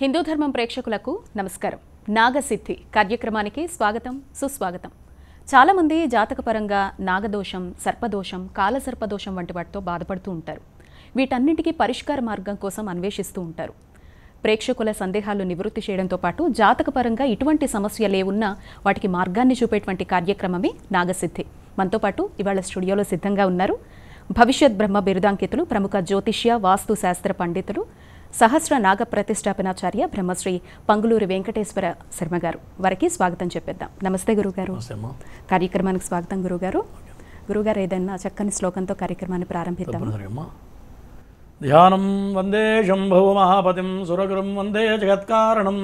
హిందూ ధర్మం ప్రేక్షకులకు నమస్కారం నాగసిద్ధి కార్యక్రమానికి స్వాగతం సుస్వాగతం చాలామంది జాతకపరంగా నాగదోషం సర్పదోషం కాలసర్పదోషం వంటి వాటితో బాధపడుతూ ఉంటారు వీటన్నిటికీ పరిష్కార మార్గం కోసం అన్వేషిస్తూ ఉంటారు ప్రేక్షకుల సందేహాలు నివృత్తి చేయడంతో పాటు జాతకపరంగా ఇటువంటి సమస్యలు ఏవున్నా వాటికి మార్గాన్ని చూపేటువంటి కార్యక్రమమే నాగసిద్ధి మనతో పాటు ఇవాళ స్టూడియోలో సిద్ధంగా ఉన్నారు భవిష్యత్ బ్రహ్మ బిరుదాంకితులు ప్రముఖ జ్యోతిష్య వాస్తు శాస్త్ర పండితులు సహస్ర నాగ ప్రతిష్టాపనాచార్య బ్రహ్మశ్రీ పంగులూరి వెంకటేశ్వర శర్మ గారు వారికి స్వాగతం చెప్పేద్దాం నమస్తే గురుగారు నమస్తే అమ్మా కార్యక్రమానికి స్వాగతం గురుగారు గురుగారు ఏదైనా చక్కని శ్లోకంతో కార్యక్రమాన్ని ప్రారంభిద్దాం తప్పనిసరి అమ్మా ధ్యానం వందే శంభో మహాపతిం సురగురుం వందే జగత్కారణం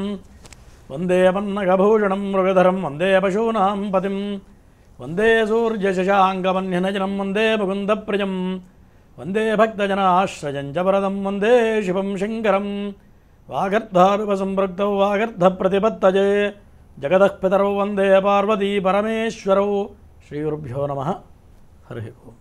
వందే పన్నగభూషణం మృగధరం వందే పశూనాం పతిం వందే సూర్యశశాంగమన్యనజనం వందే ముకుందప్రియం వందే భక్తజనాశ్రయం చ వరదం వందే శివం శంకరం వాగర్ధారుపసంపృక్తౌ వాగర్ధప్రతిపత్తజే జగదః పితరౌ వందే పార్వతీ పరమేశ్వరౌ శ్రీగురుభ్యో నమ హరి ఓం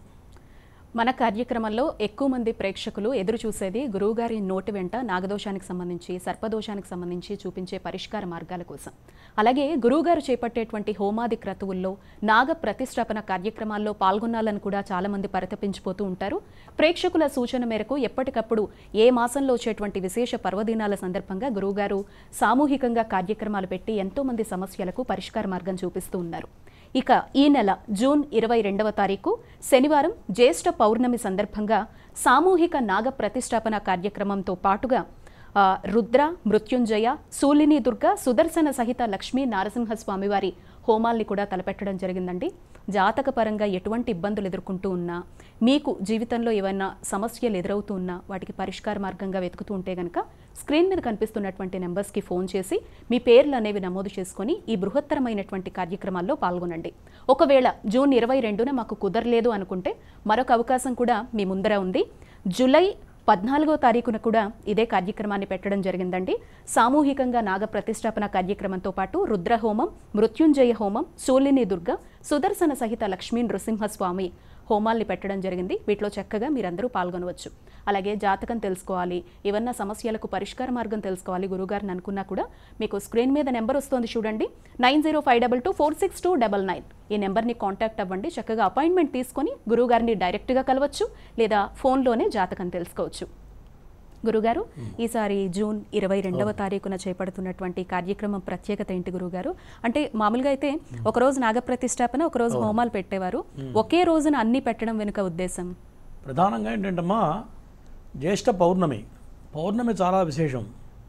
మన కార్యక్రమంలో ఎక్కువ మంది ప్రేక్షకులు ఎదురు చూసేది గురువుగారి నోటి వెంట నాగదోషానికి సంబంధించి సర్పదోషానికి సంబంధించి చూపించే పరిష్కార మార్గాల కోసం అలాగే గురువుగారు చేపట్టేటువంటి హోమాది క్రతువుల్లో నాగ ప్రతిష్టాపన కార్యక్రమాల్లో పాల్గొనాలని కూడా చాలా మంది పరితపించిపోతూ ఉంటారు ప్రేక్షకుల సూచన మేరకు ఎప్పటికప్పుడు ఏ మాసంలో వచ్చేటువంటి విశేష పర్వదినాల సందర్భంగా గురువుగారు సామూహికంగా కార్యక్రమాలు పెట్టి ఎంతో మంది సమస్యలకు పరిష్కార మార్గం చూపిస్తూ ఉన్నారు ఇక ఈ నెల జూన్ ఇరవై రెండవ తారీఖు శనివారం జ్యేష్ఠ పౌర్ణమి సందర్భంగా సామూహిక నాగ ప్రతిష్టాపన కార్యక్రమంతో పాటుగా ఆ, రుద్ర మృత్యుంజయ శూలిని దుర్గ సుదర్శన సహిత లక్ష్మీ నారసింహస్వామి వారి హోమాల్ని కూడా తలపెట్టడం జరిగిందండి జాతకపరంగా ఎటువంటి ఇబ్బందులు ఎదుర్కొంటూ ఉన్నా మీకు జీవితంలో ఏమైనా సమస్యలు ఎదురవుతూ ఉన్నా వాటికి పరిష్కార మార్గంగా వెతుకుతూ ఉంటే గనక స్క్రీన్ మీద కనిపిస్తున్నటువంటి నెంబర్స్కి ఫోన్ చేసి మీ పేర్లు అనేవి నమోదు చేసుకొని ఈ బృహత్తరమైనటువంటి కార్యక్రమాల్లో పాల్గొనండి ఒకవేళ జూన్ ఇరవై రెండున మాకు కుదరలేదు అనుకుంటే మరొక అవకాశం కూడా మీ ముందర ఉంది జూలై పద్నాలుగో తారీఖున కూడా ఇదే కార్యక్రమాన్ని పెట్టడం జరిగిందండి సామూహికంగా నాగ ప్రతిష్టాపన కార్యక్రమంతో పాటు రుద్రహోమం మృత్యుంజయ హోమం శూలిని దుర్గ సుదర్శన సహిత లక్ష్మీ నృసింహస్వామి హోమాల్ని పెట్టడం జరిగింది వీటిలో చక్కగా మీరందరూ పాల్గొనవచ్చు అలాగే జాతకం తెలుసుకోవాలి ఏమన్నా సమస్యలకు పరిష్కార మార్గం తెలుసుకోవాలి గురుగారిని అనుకున్నా కూడా మీకు స్క్రీన్ మీద నెంబర్ వస్తుంది చూడండి nine zero five double two four six two double nine ఈ నెంబర్ని కాంటాక్ట్ అవ్వండి చక్కగా అపాయింట్మెంట్ తీసుకొని గురువుగారిని డైరెక్ట్గా కలవచ్చు లేదా ఫోన్లోనే జాతకం తెలుసుకోవచ్చు గురుగారు ఈసారి జూన్ ఇరవై రెండవ తారీఖున చేపడుతున్నటువంటి కార్యక్రమం ప్రత్యేకత ఏంటి గురుగారు అంటే మామూలుగా అయితే ఒకరోజు నాగప్రతిష్టాపన ఒకరోజు హోమాలు పెట్టేవారు ఒకే రోజున అన్ని పెట్టడం వెనుక ఉద్దేశం ప్రధానంగా ఏంటంటమ్మా జ్యేష్ఠ పౌర్ణమి పౌర్ణమి చాలా విశేషం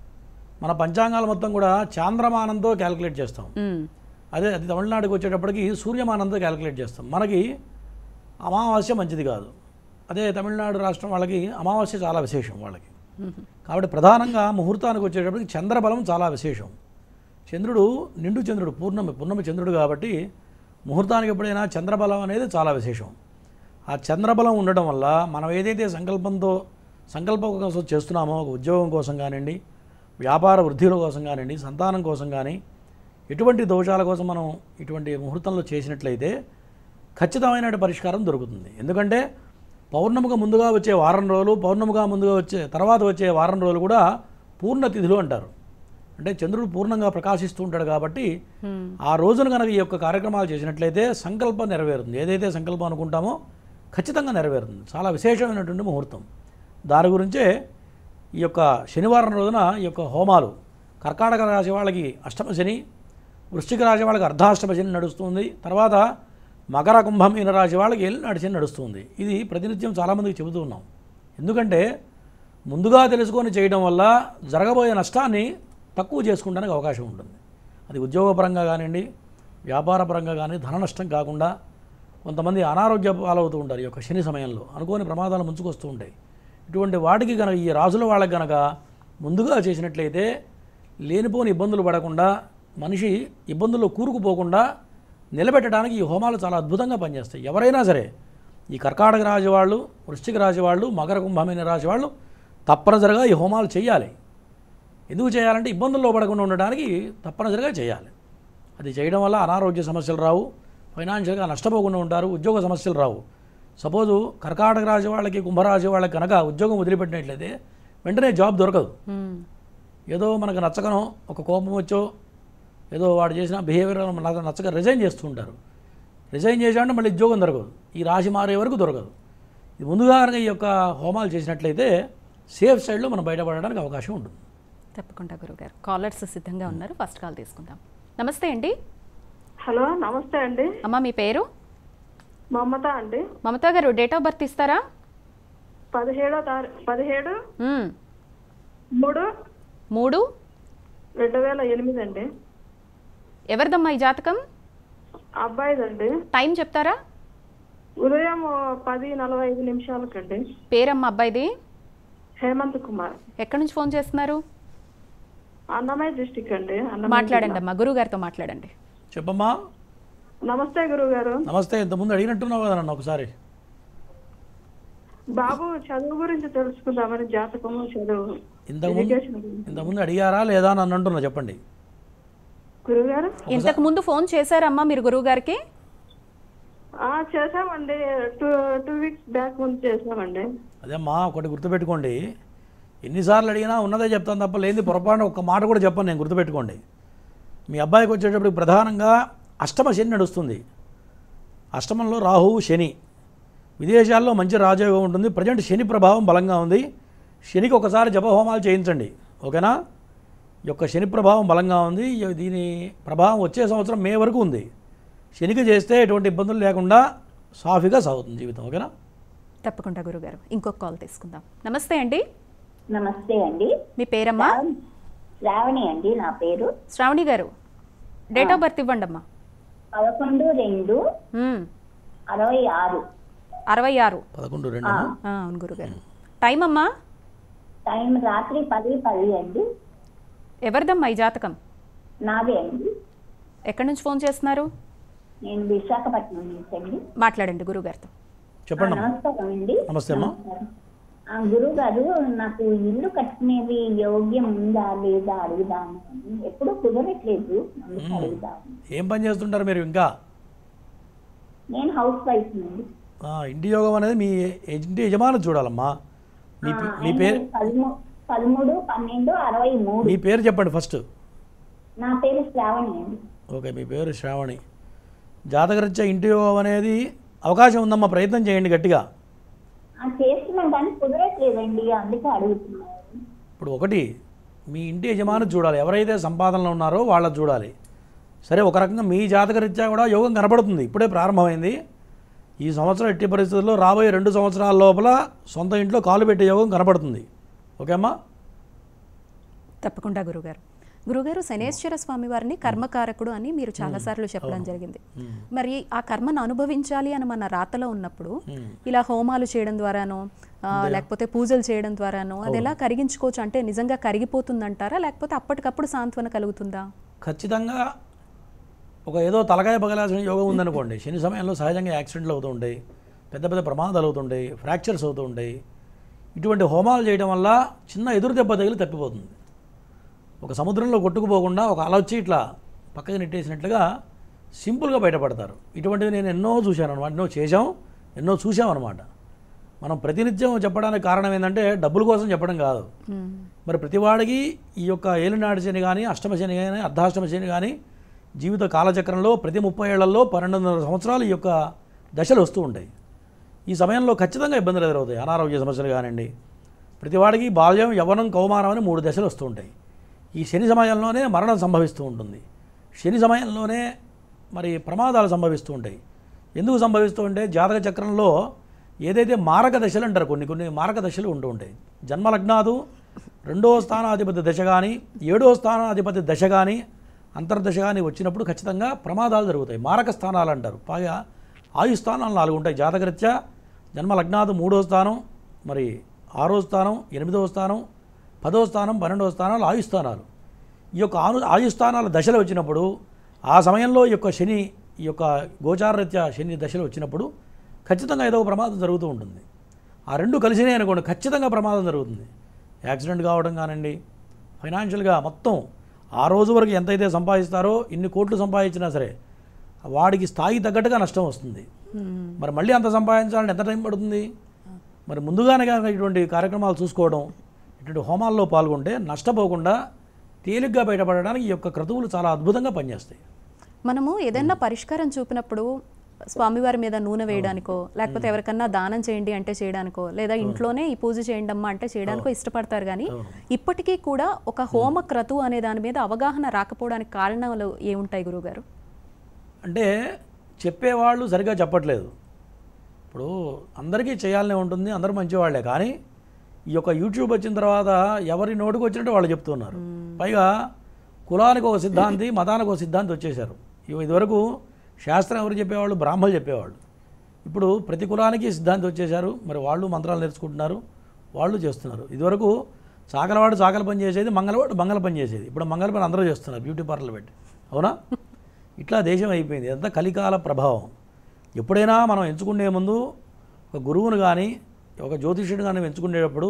మన పంచాంగాలు మొత్తం కూడా చాంద్రమానంతో క్యాలిక్యులేట్ చేస్తాం ఉమ్, అదే అది తమిళనాడుకి వచ్చేటప్పటికి సూర్యమానంతో క్యాలిక్యులేట్ చేస్తాం మనకి అమావాస్య మంచిది కాదు అదే తమిళనాడు రాష్ట్రం వాళ్ళకి అమావాస్య చాలా విశేషం వాళ్ళకి కాబట్టి ప్రధానంగా ముహూర్తానికి వచ్చేటప్పటికి చంద్రబలం చాలా విశేషం చంద్రుడు నిండు చంద్రుడు పూర్ణమి పూర్ణమి చంద్రుడు కాబట్టి ముహూర్తానికి ఎప్పుడైనా చంద్రబలం అనేది చాలా విశేషం ఆ చంద్రబలం ఉండడం వల్ల మనం ఏదైతే సంకల్పంతో సంకల్పం కోసం చేస్తున్నామో ఒక ఉద్యోగం కోసం కానివ్వండి వ్యాపార వృద్ధిల కోసం కానివ్వండి సంతానం కోసం కానీ ఎటువంటి దోషాల కోసం మనం ఇటువంటి ముహూర్తంలో చేసినట్లయితే ఖచ్చితమైన పరిష్కారం దొరుకుతుంది ఎందుకంటే పౌర్ణమిగా ముందుగా వచ్చే వారం రోజులు పౌర్ణమిగా ముందుగా వచ్చే తర్వాత వచ్చే వారం రోజులు కూడా పూర్ణ తిథులు అంటారు అంటే చంద్రుడు పూర్ణంగా ప్రకాశిస్తూ ఉంటాడు కాబట్టి ఉమ్, ఆ రోజున కనుక ఈ యొక్క కార్యక్రమాలు చేసినట్లయితే సంకల్పం నెరవేరుతుంది ఏదైతే సంకల్పం అనుకుంటామో ఖచ్చితంగా నెరవేరుతుంది చాలా విశేషమైనటువంటి ముహూర్తం దాని గురించే ఈ యొక్క శనివారం రోజున ఈ యొక్క హోమాలు కర్కాటక రాశి వాళ్ళకి అష్టమ శని వృశ్చిక రాశి వాళ్ళకి అర్ధాష్టమ శని నడుస్తుంది తర్వాత మకర కుంభమీన రాశి వాళ్ళకి ఏలినాటి శని నడుస్తుంది ఇది ప్రతినిత్యం చాలామందికి చెబుతూ ఉన్నాం ఎందుకంటే ముందుగా తెలుసుకొని చేయడం వల్ల జరగబోయే నష్టాన్ని తక్కువ చేసుకుంటానికి అవకాశం ఉంటుంది అది ఉద్యోగపరంగా కానివ్వండి వ్యాపారపరంగా కానీ ధన నష్టం కాకుండా కొంతమంది అనారోగ్య పాలవుతూ ఉంటారు ఈ యొక్క శని సమయంలో అనుకోని ప్రమాదాలు ముంచుకొస్తూ ఉంటాయి ఇటువంటి వాటికి కనుక ఈ రాజుల వాళ్ళకి కనుక ముందుగా చేసినట్లయితే లేనిపోని ఇబ్బందులు పడకుండా మనిషి ఇబ్బందుల్లో కూరుకుపోకుండా నిలబెట్టడానికి ఈ హోమాలు చాలా అద్భుతంగా పనిచేస్తాయి ఎవరైనా సరే ఈ కర్కాటక రాశి వాళ్ళు వృశ్చిక రాశి వాళ్ళు మకర కుంభమైన రాశి వాళ్ళు తప్పనిసరిగా ఈ హోమాలు చేయాలి ఎందుకు చేయాలంటే ఇబ్బందుల్లో పడకుండా ఉండడానికి తప్పనిసరిగా చేయాలి అది చేయడం వల్ల అనారోగ్య సమస్యలు రావు ఫైనాన్షియల్గా నష్టపోకుండా ఉంటారు ఉద్యోగ సమస్యలు రావు సపోజు కర్కాటక రాశి వాళ్ళకి కుంభరాశి వాళ్ళకి కనుక ఉద్యోగం వదిలిపెట్టినట్లయితే వెంటనే జాబ్ దొరకదు ఉమ్, ఏదో మనకు నచ్చకనో ఒక కోపం వచ్చో ఏదో వాడు చేసిన బిహేవియర్ నాకు నచ్చక రిజైన్ చేస్తూ ఉంటారు రిజైన్ చేశాడంటే మళ్ళీ ఉద్యోగం దొరకదు ఈ రాశి మారే వరకు దొరకదు ఇది ముందుగా కనుక ఈ యొక్క హోమాలు చేసినట్లయితే సేఫ్ సైడ్లో మనం బయటపడడానికి అవకాశం ఉంటుంది తప్పకుండా గురుగారు కాలర్స్ సిద్ధంగా ఉన్నారు ఫస్ట్ కాల్ తీసుకుందాం నమస్తే అండి హలో నమస్తే అండి అమ్మ మీ పేరు మమత అండి మమతా గారు డేట్ ఆఫ్ బర్త్ ఇస్తారా పదిహేడో తారీఖు పదిహేడు మ్మ్. మూడు మూడు రెండు వేల ఎనిమిది అండి ఎవరిదమ్మా ఈ జాతకం అబ్బాయిదండి టైం చెప్తారా ఉదయం పది నలభై ఐదు నిమిషాలకండి పేరమ్మ అబ్బాయిది హేమంత్ కుమార్ ఎక్కడి నుంచి ఫోన్ చేస్తున్నారు అన్నమయ్య డిస్టిక్ అండి అన్నమయ్య మాట్లాడండి అమ్మా గురువు గారితో మాట్లాడండి చెప్పమ్మా జిల్లా. నమస్తే గురువు గారు నమస్తే ఇంతకుముందు అడిగినట్టున్నావు కదా నన్ను ఒకసారి బాబు చదువు గురించి తెలుసుకుందామని జాతకము చదువు ఇంతకుముందు ఎడ్యుకేషన్ గురించి. ఇంతకుముందు అడిగారా లేదా అని నన్ను అంటున్నా చెప్పండి గురువు గారు ఇంతకు ముందు ఫోన్ చేశారమ్మా మీరు గురువు గారికి ఆ, చేసామండి టూ టూ వీక్స్ బ్యాక్ ముందు చేసామండి అదేమ్మా ఒకటి గుర్తుపెట్టుకోండి ఎన్నిసార్లు అడిగినా ఉన్నదే చెప్తాను తప్ప లేని పొరపాటున ఒక్క మాట కూడా చెప్పను నేను గుర్తుపెట్టుకోండి మీ అబ్బాయికి వచ్చేటప్పుడు ప్రధానంగా అష్టమ శని నడుస్తుంది అష్టమంలో రాహువు శని విదేశాల్లో మంచి రాజయోగం ఉంటుంది ప్రజెంట్ శని ప్రభావం బలంగా ఉంది శనికి ఒకసారి జపహోమాలు చేయించండి ఓకేనా ఈ యొక్క శని ప్రభావం బలంగా ఉంది ఈ- దీని ప్రభావం వచ్చే సంవత్సరం మే వరకు ఉంది శనికి చేస్తే ఎటువంటి ఇబ్బందులు లేకుండా సాఫీగా సాగుతుంది జీవితం ఓకేనా తప్పకుండా గురుగారు ఇంకొక కాల్ తీసుకుందాం నమస్తే అండి నమస్తే అండి మీ పేరమ్మా శ్రావణి అండి నా పేరు శ్రావణి గారు డేట్ ఆఫ్ బర్త్ ఇవ్వండి అమ్మా పదకొండు రెండు మ్మ్. అరవై ఆరు అరవై ఆరు పదకొండు రెండు ఆ, అవును గురుగారు టైం అమ్మా టైం రాత్రి పది పది అండి ఎవరిదమ్మా ఈ జాతకం నాదే అండి ఎక్కడి నుంచి ఫోన్ చేస్తున్నారు నేను విశాఖపట్నం నుంచి అండి మాట్లాడండి గురుగారితో చెప్పండి ఆ, అమ్మా నమస్కారం అండి నమస్తే అమ్మా ఆ, గురువు గారు నాకు ఇల్లు కట్టుకునేది యోగ్యం ఉందా లేదా అడుగుదాము అని ఎప్పుడూ కుదరట్లేదు అందుకు అడుగుదాము ఏం పని చేస్తుంటారు మీరు ఇంకా నేను హౌస్ వైఫ్ అండి ఆ, ఇంటి యోగం అనేది మీ ఇంటి యజమాని చూడాలమ్మా మీ ఆ, పే- మీ పేరు ఆయన పదమూ- పదమూడు పన్నెండు అరవై మూడు మీ పేరు చెప్పండి ఫస్ట్ నా పేరు శ్రావణి అండి ఓకే మీ పేరు శ్రావణి జాతకరీత్యా ఇంటి యోగం అనేది అవకాశం ఉందమ్మా ప్రయత్నం చేయండి గట్టిగా ఆ, చేస్తున్నాం కానీ కుదరట్లేదండి అందుకే అడుగుతున్నాను ఇప్పుడు ఒకటి మీ ఇంటి యజమాని చూడాలి ఎవరైతే సంపాదనలో ఉన్నారో వాళ్ళని చూడాలి సరే ఒక రకంగా మీ జాతకరీత్యా కూడా యోగం కనపడుతుంది ఇప్పుడే ప్రారంభమైంది ఈ సంవత్సరం ఎట్టి పరిస్థితుల్లో రాబోయే రెండు సంవత్సరాల లోపల సొంత ఇంట్లో కాలు పెట్టే యోగం కనపడుతుంది ఓకే అమ్మా తప్పకుండా గురుగారు గురుగారు శనేశ్వర స్వామి వారిని కర్మకారకుడు అని మీరు చాలాసార్లు చెప్పడం జరిగింది మరి ఆ కర్మను అనుభవించాలి అని మన రాతలో ఉన్నప్పుడు ఇలా హోమాలు చేయడం ద్వారానో ఆ, లేకపోతే పూజలు చేయడం ద్వారానో అది ఎలా కరిగించుకోవచ్చు అంటే నిజంగా కరిగిపోతుందంటారా లేకపోతే అప్పటికప్పుడు సాంత్వన కలుగుతుందా ఖచ్చితంగా ఒక ఏదో తలకాయ పగలాల్సిన యోగం ఉందనుకోండి శని సమయంలో సహజంగా యాక్సిడెంట్లు అవుతూ ఉంటాయి పెద్ద పెద్ద ప్రమాదాలు అవుతుంటాయి ఫ్రాక్చర్స్ అవుతూ ఉంటాయి ఇటువంటి హోమాలు చేయడం వల్ల చిన్న ఎదురు దెబ్బ తగిలి తప్పిపోతుంది ఒక సముద్రంలో కొట్టుకుపోకుండా ఒక అల వచ్చి ఇట్లా పక్కకి నెట్టేసినట్లుగా సింపుల్గా బయటపడతారు ఇటువంటివి నేను ఎన్నో చూశాను అనమాట ఎన్నో చేశాం ఎన్నో చూసాం అనమాట మనం ప్రతినిత్యం చెప్పడానికి కారణం ఏంటంటే డబ్బుల కోసం చెప్పడం కాదు మరి ప్రతివాడికి ఈ యొక్క ఏలినాటి శని కానీ అష్టమ శని కానీ అర్ధాష్టమ శని కానీ జీవిత కాలచక్రంలో ప్రతి ముప్పై ఏళ్లలో పన్నెండున్నర సంవత్సరాలు ఈ యొక్క దశలు వస్తూ ఉంటాయి ఈ సమయంలో ఖచ్చితంగా ఇబ్బందులు ఎదురవుతాయి అనారోగ్య సమస్యలు కానివ్వండి ప్రతివాడికి బాల్యం యవ్వనం కౌమారం అని మూడు దశలు వస్తూ ఉంటాయి ఈ శని సమయంలోనే మరణం సంభవిస్తూ ఉంటుంది శని సమయంలోనే మరి ప్రమాదాలు సంభవిస్తూ ఉంటాయి ఎందుకు సంభవిస్తూ ఉంటే జాతక చక్రంలో ఏదైతే మారక దశలు అంటారు కొన్ని కొన్ని మారక దశలు ఉంటూ ఉంటాయి జన్మలగ్నాదు రెండో స్థానాధిపతి దశ కానీ ఏడో స్థానాధిపతి దశ కానీ అంతర్దశ కానీ వచ్చినప్పుడు ఖచ్చితంగా ప్రమాదాలు జరుగుతాయి మారక స్థానాలు అంటారు పైగా ఆయు స్థానాలు నాలుగు ఉంటాయి జాతకరీత్యా జన్మలగ్నాదు మూడో స్థానం మరి ఆరో స్థానం ఎనిమిదవ స్థానం పదో స్థానం పన్నెండవ స్థానాలు ఆయు స్థానాలు ఈ యొక్క ఆను ఆయు స్థానాల దశలు వచ్చినప్పుడు ఆ సమయంలో ఈ యొక్క శని ఈ యొక్క గోచారరీత్యా శని దశలు వచ్చినప్పుడు ఖచ్చితంగా ఏదో ఒక ప్రమాదం జరుగుతూ ఉంటుంది ఆ రెండు కలిసినాయి అనుకోండి ఖచ్చితంగా ప్రమాదం జరుగుతుంది యాక్సిడెంట్ కావడం కానివ్వండి ఫైనాన్షియల్గా మొత్తం ఆ రోజు వరకు ఎంతైతే సంపాదిస్తారో ఇన్ని కోట్లు సంపాదించినా సరే వాడికి స్థాయి తగ్గట్టుగా నష్టం వస్తుంది మరి మళ్ళీ అంత సంపాదించాలంటే ఎంత టైం పడుతుంది మరి ముందుగానే కనుక ఇటువంటి కార్యక్రమాలు చూసుకోవడం ఇటువంటి హోమాల్లో పాల్గొంటే నష్టపోకుండా తేలిగ్గా బయటపడడానికి ఈ యొక్క క్రతువులు చాలా అద్భుతంగా పనిచేస్తాయి మనము ఏదైనా పరిష్కారం చూపినప్పుడు స్వామివారి మీద నూనె వేయడానికో లేకపోతే ఎవరికన్నా దానం చేయండి అంటే చేయడానికో లేదా ఇంట్లోనే ఈ పూజ చేయండి అమ్మా అంటే చేయడానికో ఇష్టపడతారు కానీ ఇప్పటికీ కూడా ఒక హోమ క్రతువు అనే దాని మీద అవగాహన రాకపోవడానికి కారణాలు ఏముంటాయి గురుగారు అంటే చెప్పేవాళ్ళు సరిగా చెప్పట్లేదు ఇప్పుడు అందరికీ చేయాలనే ఉంటుంది అందరూ మంచివాళ్లే కానీ ఈ యొక్క యూట్యూబ్ వచ్చిన తర్వాత ఎవరి నోటికి వచ్చినట్టు వాళ్ళు చెప్తున్నారు పైగా కులానికి ఒక సిద్ధాంతి మతానికి ఒక సిద్ధాంతి వచ్చేశారు ఇవి ఇదివరకు శాస్త్రం ఎవరు చెప్పేవాళ్ళు బ్రాహ్మలు చెప్పేవాళ్ళు ఇప్పుడు ప్రతి కులానికి సిద్ధాంతి వచ్చేశారు మరి వాళ్ళు మంత్రాలు నేర్చుకుంటున్నారు వాళ్ళు చేస్తున్నారు ఇదివరకు చాకలవాడు చాకల పని చేసేది మంగళవాడు మంగళ పని చేసేది ఇప్పుడు మంగళ పని అందరూ చేస్తున్నారు బ్యూటీ పార్లర్ పెట్టి అవునా ఇట్లా దేశం అయిపోయింది ఇదంతా కలికాల ప్రభావం ఎప్పుడైనా మనం ఎంచుకునే ముందు ఒక గురువును కానీ ఒక జ్యోతిష్యుడు కానీ ఎంచుకునేటప్పుడు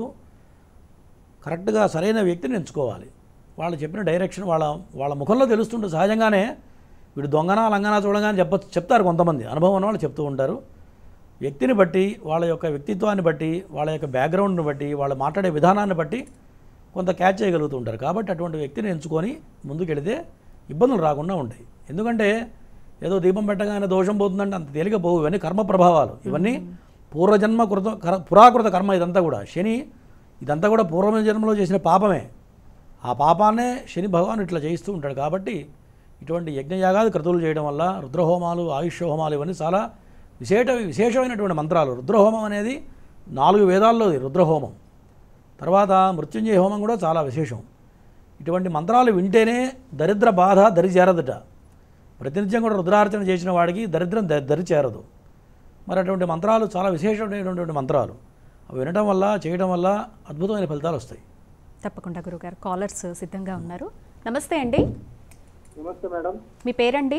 కరెక్ట్గా సరైన వ్యక్తిని ఎంచుకోవాలి వాళ్ళు చెప్పిన డైరెక్షన్ వాళ్ళ వాళ్ళ ముఖంలో తెలుస్తుంటే సహజంగానే వీడు దొంగనా లంగనా చూడగానే చెప్ప చెప్తారు కొంతమంది అనుభవం ఉన్న వాళ్ళు చెప్తూ ఉంటారు వ్యక్తిని బట్టి వాళ్ళ యొక్క వ్యక్తిత్వాన్ని బట్టి వాళ్ళ యొక్క బ్యాక్గ్రౌండ్ని బట్టి వాళ్ళు మాట్లాడే విధానాన్ని బట్టి కొంత క్యాచ్ చేయగలుగుతూ ఉంటారు కాబట్టి అటువంటి వ్యక్తిని ఎంచుకొని ముందుకెళితే ఇబ్బందులు రాకుండా ఉంటాయి ఎందుకంటే ఏదో దీపం పెట్టగానే దోషం పోతుందంటే అంత తేలిక పోవు ఇవన్నీ కర్మ ప్రభావాలు ఇవన్నీ పూర్వజన్మ కృత కర- పురాకృత కర్మ ఇదంతా కూడా శని ఇదంతా కూడా పూర్వ జన్మలో చేసిన పాపమే ఆ పాపాన్నే శని భగవాన్ ఇట్లా చేయిస్తూ ఉంటాడు కాబట్టి ఇటువంటి యజ్ఞయాగాది క్రతువులు చేయడం వల్ల రుద్రహోమాలు ఆయుష్ హోమాలు ఇవన్నీ చాలా విశేష విశేషమైనటువంటి మంత్రాలు రుద్రహోమం అనేది నాలుగు వేదాల్లోది రుద్రహోమం తర్వాత మృత్యుంజయ హోమం కూడా చాలా విశేషం ఇటువంటి మంత్రాలు వింటేనే దరిద్ర బాధ దరి చేరదట ప్రతినిత్యం కూడా రుద్రార్చన చేసిన వాడికి దరిద్రం ద- దరి చేరదు మరి అటువంటి మంత్రాలు చాలా విశేషమైనటువంటి మంత్రాలు అవి వినటం వల్ల చేయడం వల్ల అద్భుతమైన ఫలితాలు వస్తాయి తప్పకుండా గురుగారు కాలర్స్ సిద్ధంగా ఉన్నారు నమస్తే అండి నమస్తే మేడం మీ పేరండి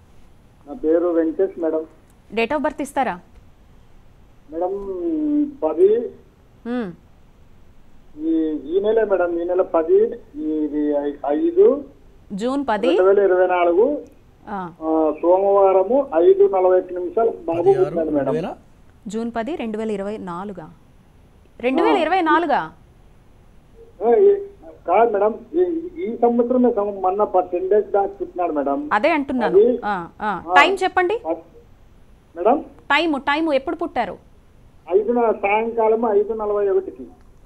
నా పేరు Venkatesh madam date of birth ఇస్తారా మేడం పది మ్మ్. ఈ ఈ నెల మేడం ఈ నెల పది ఇది ఐ- ఐదు జూన్ పది రెండు వేల ఇరవై నాలుగు ఆ, ఆ, సోమవారము ఐదు నలభై ఒక్క నిమిషాలు బాబు పది ఆరు పుట్టాడు రెండు మేడం వేల జూన్ పది రెండు వేల ఇరవై నాలుగా రెండు వేల ఇరవై నాలుగా ఆ, ఈ- కాదు మేడం ఈ- ఈ సంవత్సరం మొన్న టెన్ డేస్ బ్యాక్ పుట్టినాడు మేడం అదే అంటున్నాను ఆ, ఆ. టైం చెప్పండి మేడం టైము టైము ఎప్పుడు పుట్టారు ఐదు సాయంకాలం ఐదు నలభై ఒకటికి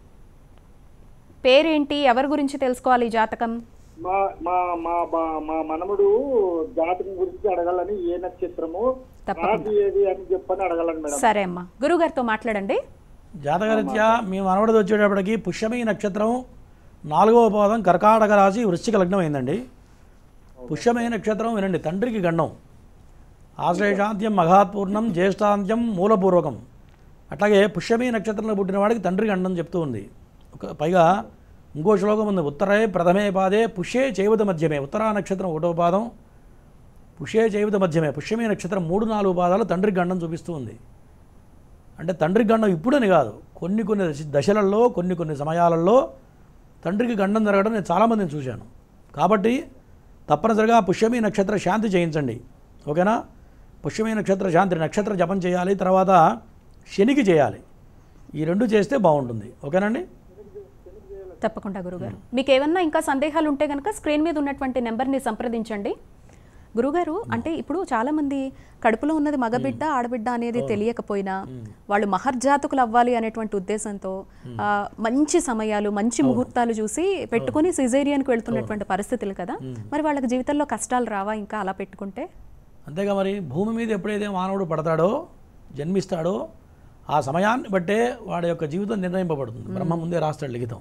పేరేంటి ఎవరి గురించి తెలుసుకోవాలి ఈ జాతకం మా మా మా బా- మా మనముడు జాతకం గురించి అడగాలని ఏ నక్షత్రము తప్పకుండా. రాశి ఏది అని చెప్పని అడగాలని మేడం సరే అమ్మా గురుగారితో మాట్లాడండి జాతకరీత్యా మీ మనవడిది వచ్చేటప్పటికి పుష్యమి నక్షత్రం నాలుగవ పాదం కర్కాటక రాశి వృశ్చిక లగ్నం అయిందండి పుష్యమి నక్షత్రం వినండి తండ్రికి గండం ఆశ్లేషాంత్యం మఘాత్పూర్ణం జ్యేష్ఠాంత్యం మూలపూర్వకం అట్లాగే పుష్యమి నక్షత్రంలో పుట్టిన వాడికి తండ్రి గండం చెప్తూ ఉంది ఒక పైగా ఇంకో శ్లోకం ఉంది ఉత్తరే ప్రథమే పాదే పుష్యే చైవత మధ్యమే ఉత్తరా నక్షత్రం ఒకటో పాదం పుష్యే చైవత మధ్యమే పుష్యమి నక్షత్రం మూడు నాలుగు పాదాలు తండ్రికి గండం చూపిస్తూ ఉంది అంటే తండ్రికి గండం ఇప్పుడని కాదు కొన్ని కొన్ని దశ- దశలలో కొన్ని కొన్ని సమయాలలో తండ్రికి గండం జరగడం నేను చాలామందిని చూశాను కాబట్టి తప్పనిసరిగా పుష్యమి నక్షత్ర శాంతి చేయించండి ఓకేనా పుష్యమి నక్షత్ర శాంతి నక్షత్ర జపం చేయాలి తర్వాత శనికి చేయాలి ఈ రెండు చేస్తే బాగుంటుంది ఓకేనండి తప్పకుండా గురుగారు మీకు ఏమన్నా ఇంకా సందేహాలు ఉంటే కనుక స్క్రీన్ మీద ఉన్నటువంటి నెంబర్ని సంప్రదించండి గురుగారు అంటే ఇప్పుడు చాలా మంది కడుపులో ఉన్నది మగబిడ్డ ఆడబిడ్డ అనేది తెలియకపోయినా వాళ్ళు మహర్జాతకులు అవ్వాలి అనేటువంటి ఉద్దేశంతో ఆ, మంచి సమయాలు మంచి ముహూర్తాలు చూసి పెట్టుకుని సిజేరియన్కి వెళ్తున్నటువంటి పరిస్థితులు కదా మరి వాళ్ళకి జీవితంలో కష్టాలు రావా ఇంకా అలా పెట్టుకుంటే అంతేగా మరి భూమి మీద ఎప్పుడైతే మానవుడు పడతాడో జన్మిస్తాడో ఆ సమయాన్ని బట్టే వాడి యొక్క జీవితం నిర్ణయింపబడుతుంది బ్రహ్మ ముందే రాస్తాడు లిఖితం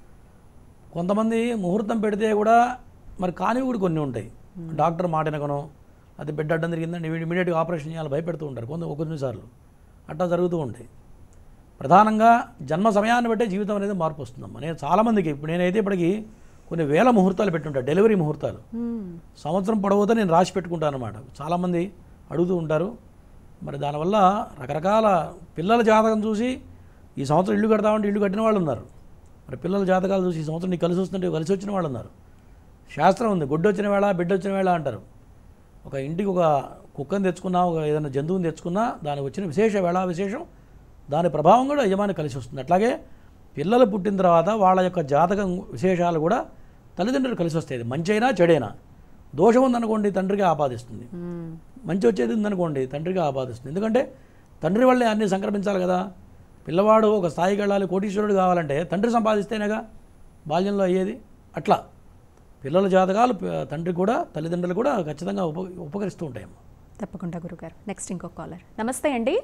కొంతమంది ముహూర్తం పెడితే కూడా మరి కానివి కూడా కొన్ని ఉంటాయి డాక్టర్ మాట వినకనో అది బిడ్డ అడ్డం జరిగిందని ఇమీడియట్గా ఆపరేషన్ చేయాలి భయపెడుతూ ఉంటారు కొంత కొన్నిసార్లు అట్లా జరుగుతూ ఉంటాయి ప్రధానంగా జన్మ సమయాన్ని బట్టే జీవితం అనేది మార్పు వస్తుందమ్మా నేను చాలామందికి ఇప్పుడు నేనైతే ఇప్పటికి కొన్ని వేల ముహూర్తాలు పెట్టుంటాను డెలివరీ ముహూర్తాలు మ్మ్. సంవత్సరం పొడవుతో నేను రాసి పెట్టుకుంటాను అనమాట చాలామంది అడుగుతూ ఉంటారు మరి దానివల్ల రకరకాల పిల్లల జాతకం చూసి ఈ సంవత్సరం ఇల్లు కడతామంటే ఇల్లు కట్టిన వాళ్ళు ఉన్నారు మరి పిల్లల జాతకాలు చూసి ఈ సంవత్సరం నీకు కలిసి వస్తుంటే కలిసి వచ్చిన వాళ్ళు ఉన్నారు శాస్త్రం ఉంది గుడ్డ వచ్చిన వేళ బిడ్డ వచ్చిన వేళ అంటారు ఒక ఇంటికి ఒక కుక్కని తెచ్చుకున్నా ఒక ఏదైనా జంతువుని తెచ్చుకున్నా దానికి వచ్చిన విశేష వేళ విశేషం దాని ప్రభావం కూడా యజమాని కలిసి వస్తుంది అట్లాగే పిల్లలు పుట్టిన తర్వాత వాళ్ళ యొక్క జాతకం విశేషాలు కూడా తల్లిదండ్రులు కలిసి వస్తాయి అది మంచైనా చెడైనా దోషం ఉందనుకోండి తండ్రికి ఆపాదిస్తుంది మ్మ్. మంచి వచ్చేది ఉందనుకోండి తండ్రికి ఆపాదిస్తుంది ఎందుకంటే తండ్రి వల్లే అన్నీ సంక్రమించాలి కదా పిల్లవాడు ఒక స్థాయికి వెళ్ళాలి కోటీశ్వరుడు కావాలంటే తండ్రి సంపాదిస్తేనేగా బాల్యంలో అయ్యేది అట్లా పిల్లల జాతకాలు ప- తండ్రి కూడా తల్లిదండ్రులు కూడా ఖచ్చితంగా ఉప ఉపకరిస్తూ ఉంటాయమ్మా తప్పకుండా గురుగారు నెక్స్ట్ ఇంకొక కాలర్ నమస్తే అండి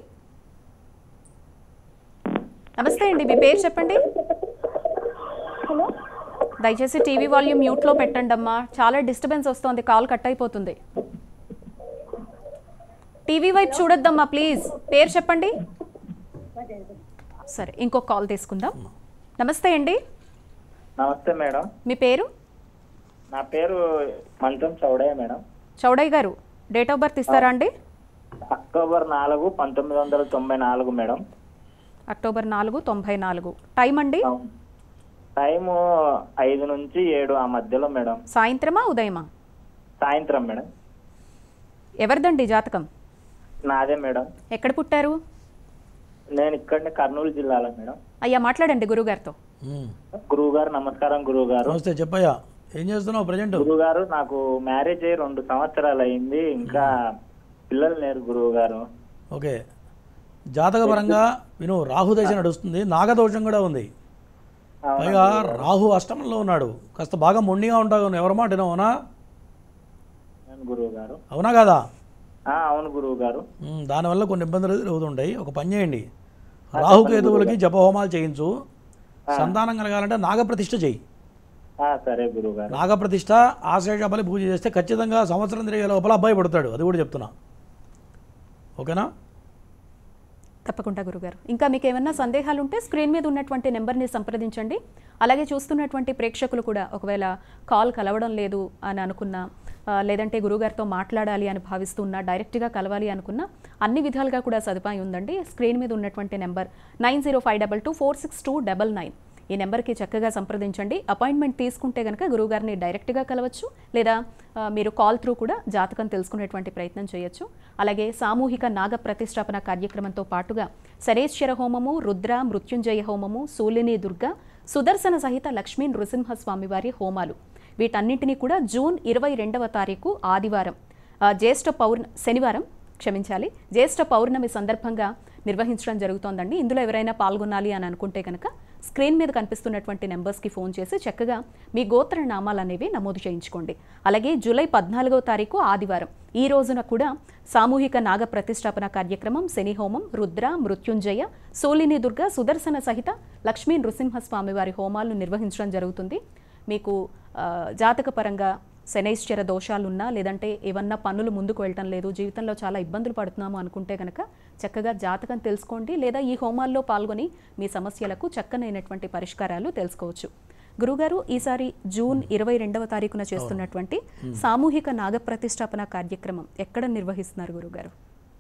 నమస్తే అండి మీ పేరు చెప్పండి హలో దయచేసి టీవీ వాల్యూమ్ మ్యూట్లో పెట్టండి అమ్మా చాలా డిస్టర్బెన్స్ వస్తుంది కాల్ కట్ అయిపోతుంది టీవీ వైపు చూడొద్దమ్మా ప్లీజ్ పేరు చెప్పండి సరే ఇంకొక కాల్ తీసుకుందాం నమస్తే అండి నమస్తే మేడం మీ పేరు నా పేరు మంచం చౌడయ్య మేడం చౌడయ్య గారు డేట్ ఆఫ్ బర్త్ ఇస్తారా అండి అక్టోబర్ నాలుగు పంతొమ్మిది వందల తొంభై నాలుగు మేడం అక్టోబర్ నాలుగు తొంభై నాలుగు టైం అండి అవును. టైము ఐదు నుంచి ఏడు ఆ మధ్యలో మేడం సాయంత్రమా ఉదయమా సాయంత్రం మేడం ఎవరిదండి జాతకం నాదే మేడం ఎక్కడ పుట్టారు నేను ఇక్కడనే కర్నూలు జిల్లాలో మేడం అయ్యా మాట్లాడండి గురుగారితో ఉమ్. గురువు గారు నమస్కారం గురువు గారు నమస్తే చెప్పయ్యా ఏం చేస్తున్నావు ప్రజెంట్ గురువు గారు నాకు మ్యారేజ్ అయ్యి రెండు సంవత్సరాలు అయింది ఇంకా పిల్లలు లేరు గురువు గారు ఓకే జాతకపరంగా విను రాహు దశ నడుస్తుంది నాగదోషం కూడా ఉంది పైగా రాహు అష్టమంలో ఉన్నాడు కాస్త బాగా మొండిగా ఉంటావు నువ్వు ఎవరి మాట వినవు, అవునా గురువు గారు అవునా కదా ఆ, అవును గురువు గారు ఉమ్, దానివల్ల కొన్ని ఇబ్బందులు ఎదురవుతుంటాయి ఒక పని చేయండి రాహుకేతువులకి జపహోమాలు చేయించు సంతానం కలగాలంటే నాగప్రతిష్ఠ చేయి ఆ, సరే గురువు గారు నాగప్రతిష్ఠ ఆశేష బలి పూజ చేస్తే ఖచ్చితంగా సంవత్సరం తిరిగే లోపల అబ్బాయి పడతాడు అది కూడా చెప్తున్నా ఓకేనా తప్పకుండా గురుగారు ఇంకా మీకు ఏమైనా సందేహాలు ఉంటే స్క్రీన్ మీద ఉన్నటువంటి నెంబర్ని సంప్రదించండి అలాగే చూస్తున్నటువంటి ప్రేక్షకులు కూడా ఒకవేళ కాల్ కలవడం లేదు అని అనుకున్నా ఆ, లేదంటే గురుగారితో మాట్లాడాలి అని భావిస్తున్నా డైరెక్ట్గా కలవాలి అనుకున్నా అన్ని విధాలుగా కూడా సదుపాయం ఉందండి స్క్రీన్ మీద ఉన్నటువంటి number nine zero five double two four six two double nine ఈ నెంబర్కి చక్కగా సంప్రదించండి అపాయింట్మెంట్ తీసుకుంటే కనుక గురువుగారిని డైరెక్ట్గా కలవచ్చు లేదా ఆ, మీరు కాల్ త్రూ కూడా జాతకం తెలుసుకునేటువంటి ప్రయత్నం చేయొచ్చు అలాగే సామూహిక నాగ ప్రతిష్టాపన కార్యక్రమంతో పాటుగా శనేశ్వర హోమము రుద్ర మృత్యుంజయ హోమము శూలిని దుర్గ సుదర్శన సహిత లక్ష్మీ నృసింహస్వామి వారి హోమాలు వీటన్నింటినీ కూడా జూన్ ఇరవై రెండవ తారీఖు ఆదివారం ఆ, జ్యేష్ఠ పౌర్ణ శనివారం క్షమించాలి జ్యేష్ఠ పౌర్ణమి సందర్భంగా నిర్వహించడం జరుగుతోందండి ఇందులో ఎవరైనా పాల్గొనాలి అని అనుకుంటే కనుక స్క్రీన్ మీద కనిపిస్తున్నటువంటి నెంబర్స్కి ఫోన్ చేసి చక్కగా మీ గోత్ర నామాలు అనేవి నమోదు చేయించుకోండి అలాగే జూలై పద్నాలుగో తారీఖు ఆదివారం ఈ రోజున కూడా సామూహిక నాగ ప్రతిష్టాపన కార్యక్రమం శని హోమం రుద్ర మృత్యుంజయ సోలిని దుర్గ సుదర్శన సహిత లక్ష్మీ నృసింహస్వామి వారి హోమాలను నిర్వహించడం జరుగుతుంది మీకు ఆ, జాతకపరంగా శనైశ్చర దోషాలున్నా లేదంటే ఏమన్నా పనులు ముందుకు వెళ్ళటం లేదు జీవితంలో చాలా ఇబ్బందులు పడుతున్నాము అనుకుంటే కనుక చక్కగా జాతకం తెలుసుకోండి లేదా ఈ హోమాల్లో పాల్గొని మీ సమస్యలకు చక్కనైనటువంటి పరిష్కారాలు తెలుసుకోవచ్చు గురుగారు ఈసారి జూన్ ఇరవై రెండవ తారీఖున చేస్తున్నటువంటి సామూహిక నాగ ప్రతిష్టాపన కార్యక్రమం ఎక్కడ నిర్వహిస్తున్నారు గురుగారు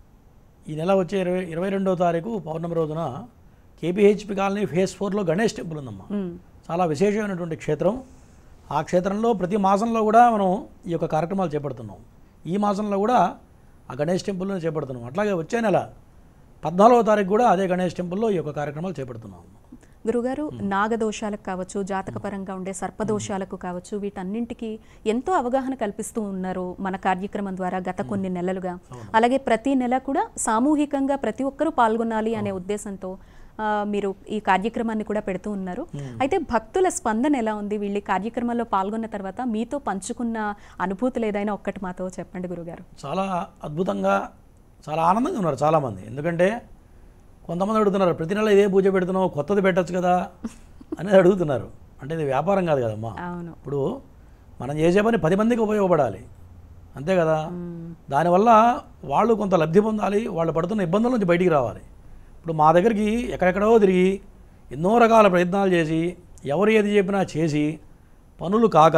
ఈ నెల వచ్చే ఇరవై ఇరవై రెండవ తారీఖు పౌర్ణమి రోజున కేపీహెచ్పి కాలనీ ఫేస్ ఫోర్లో గణేష్ టెంపుల్ ఉందమ్మా మ్మ్. చాలా విశేషమైనటువంటి క్షేత్రం ఆ క్షేత్రంలో ప్రతి మాసంలో కూడా మనం ఈ యొక్క కార్యక్రమాలు చేపడుతున్నాం ఈ మాసంలో కూడా ఆ గణేష్ టెంపుల్లో చేపడుతున్నాం అట్లాగే వచ్చే నెల పద్నాలుగో తారీఖు కూడా అదే గణేష్ టెంపుల్లో ఈ యొక్క కార్యక్రమాలు చేపడుతున్నాం గురుగారు నాగదోషాలకు కావచ్చు జాతకపరంగా ఉండే సర్పదోషాలకు కావచ్చు వీటన్నింటికి ఎంతో అవగాహన కల్పిస్తూ ఉన్నారు మన కార్యక్రమం ద్వారా గత కొన్ని నెలలుగా అలాగే ప్రతి నెల కూడా సామూహికంగా ప్రతి ఒక్కరూ పాల్గొనాలి అనే ఉద్దేశంతో ఆ, మీరు ఈ కార్యక్రమాన్ని కూడా పెడుతూ ఉన్నారు అయితే భక్తుల స్పందన ఎలా ఉంది వీళ్ళు ఈ కార్యక్రమంలో పాల్గొన్న తర్వాత మీతో పంచుకున్న అనుభూతులు ఏదైనా ఒక్కటి మాతో చెప్పండి గురుగారు చాలా అద్భుతంగా చాలా ఆనందంగా ఉన్నారు చాలామంది ఎందుకంటే కొంతమంది అడుగుతున్నారు ప్రతి నెల ఇదే పూజ పెడుతున్నావు కొత్తది పెట్టచ్చు కదా అనేది అడుగుతున్నారు అంటే ఇది వ్యాపారం కాదు కదమ్మా అవును ఇప్పుడు మనం చేసే పని పది మందికి ఉపయోగపడాలి అంతే కదా దానివల్ల వాళ్ళు కొంత లబ్ధి పొందాలి వాళ్ళు పడుతున్న ఇబ్బందుల నుంచి బయటికి రావాలి ఇప్పుడు మా దగ్గరికి ఎక్కడెక్కడో తిరిగి ఎన్నో రకాల ప్రయత్నాలు చేసి ఎవరు ఏది చెప్పినా చేసి పనులు కాక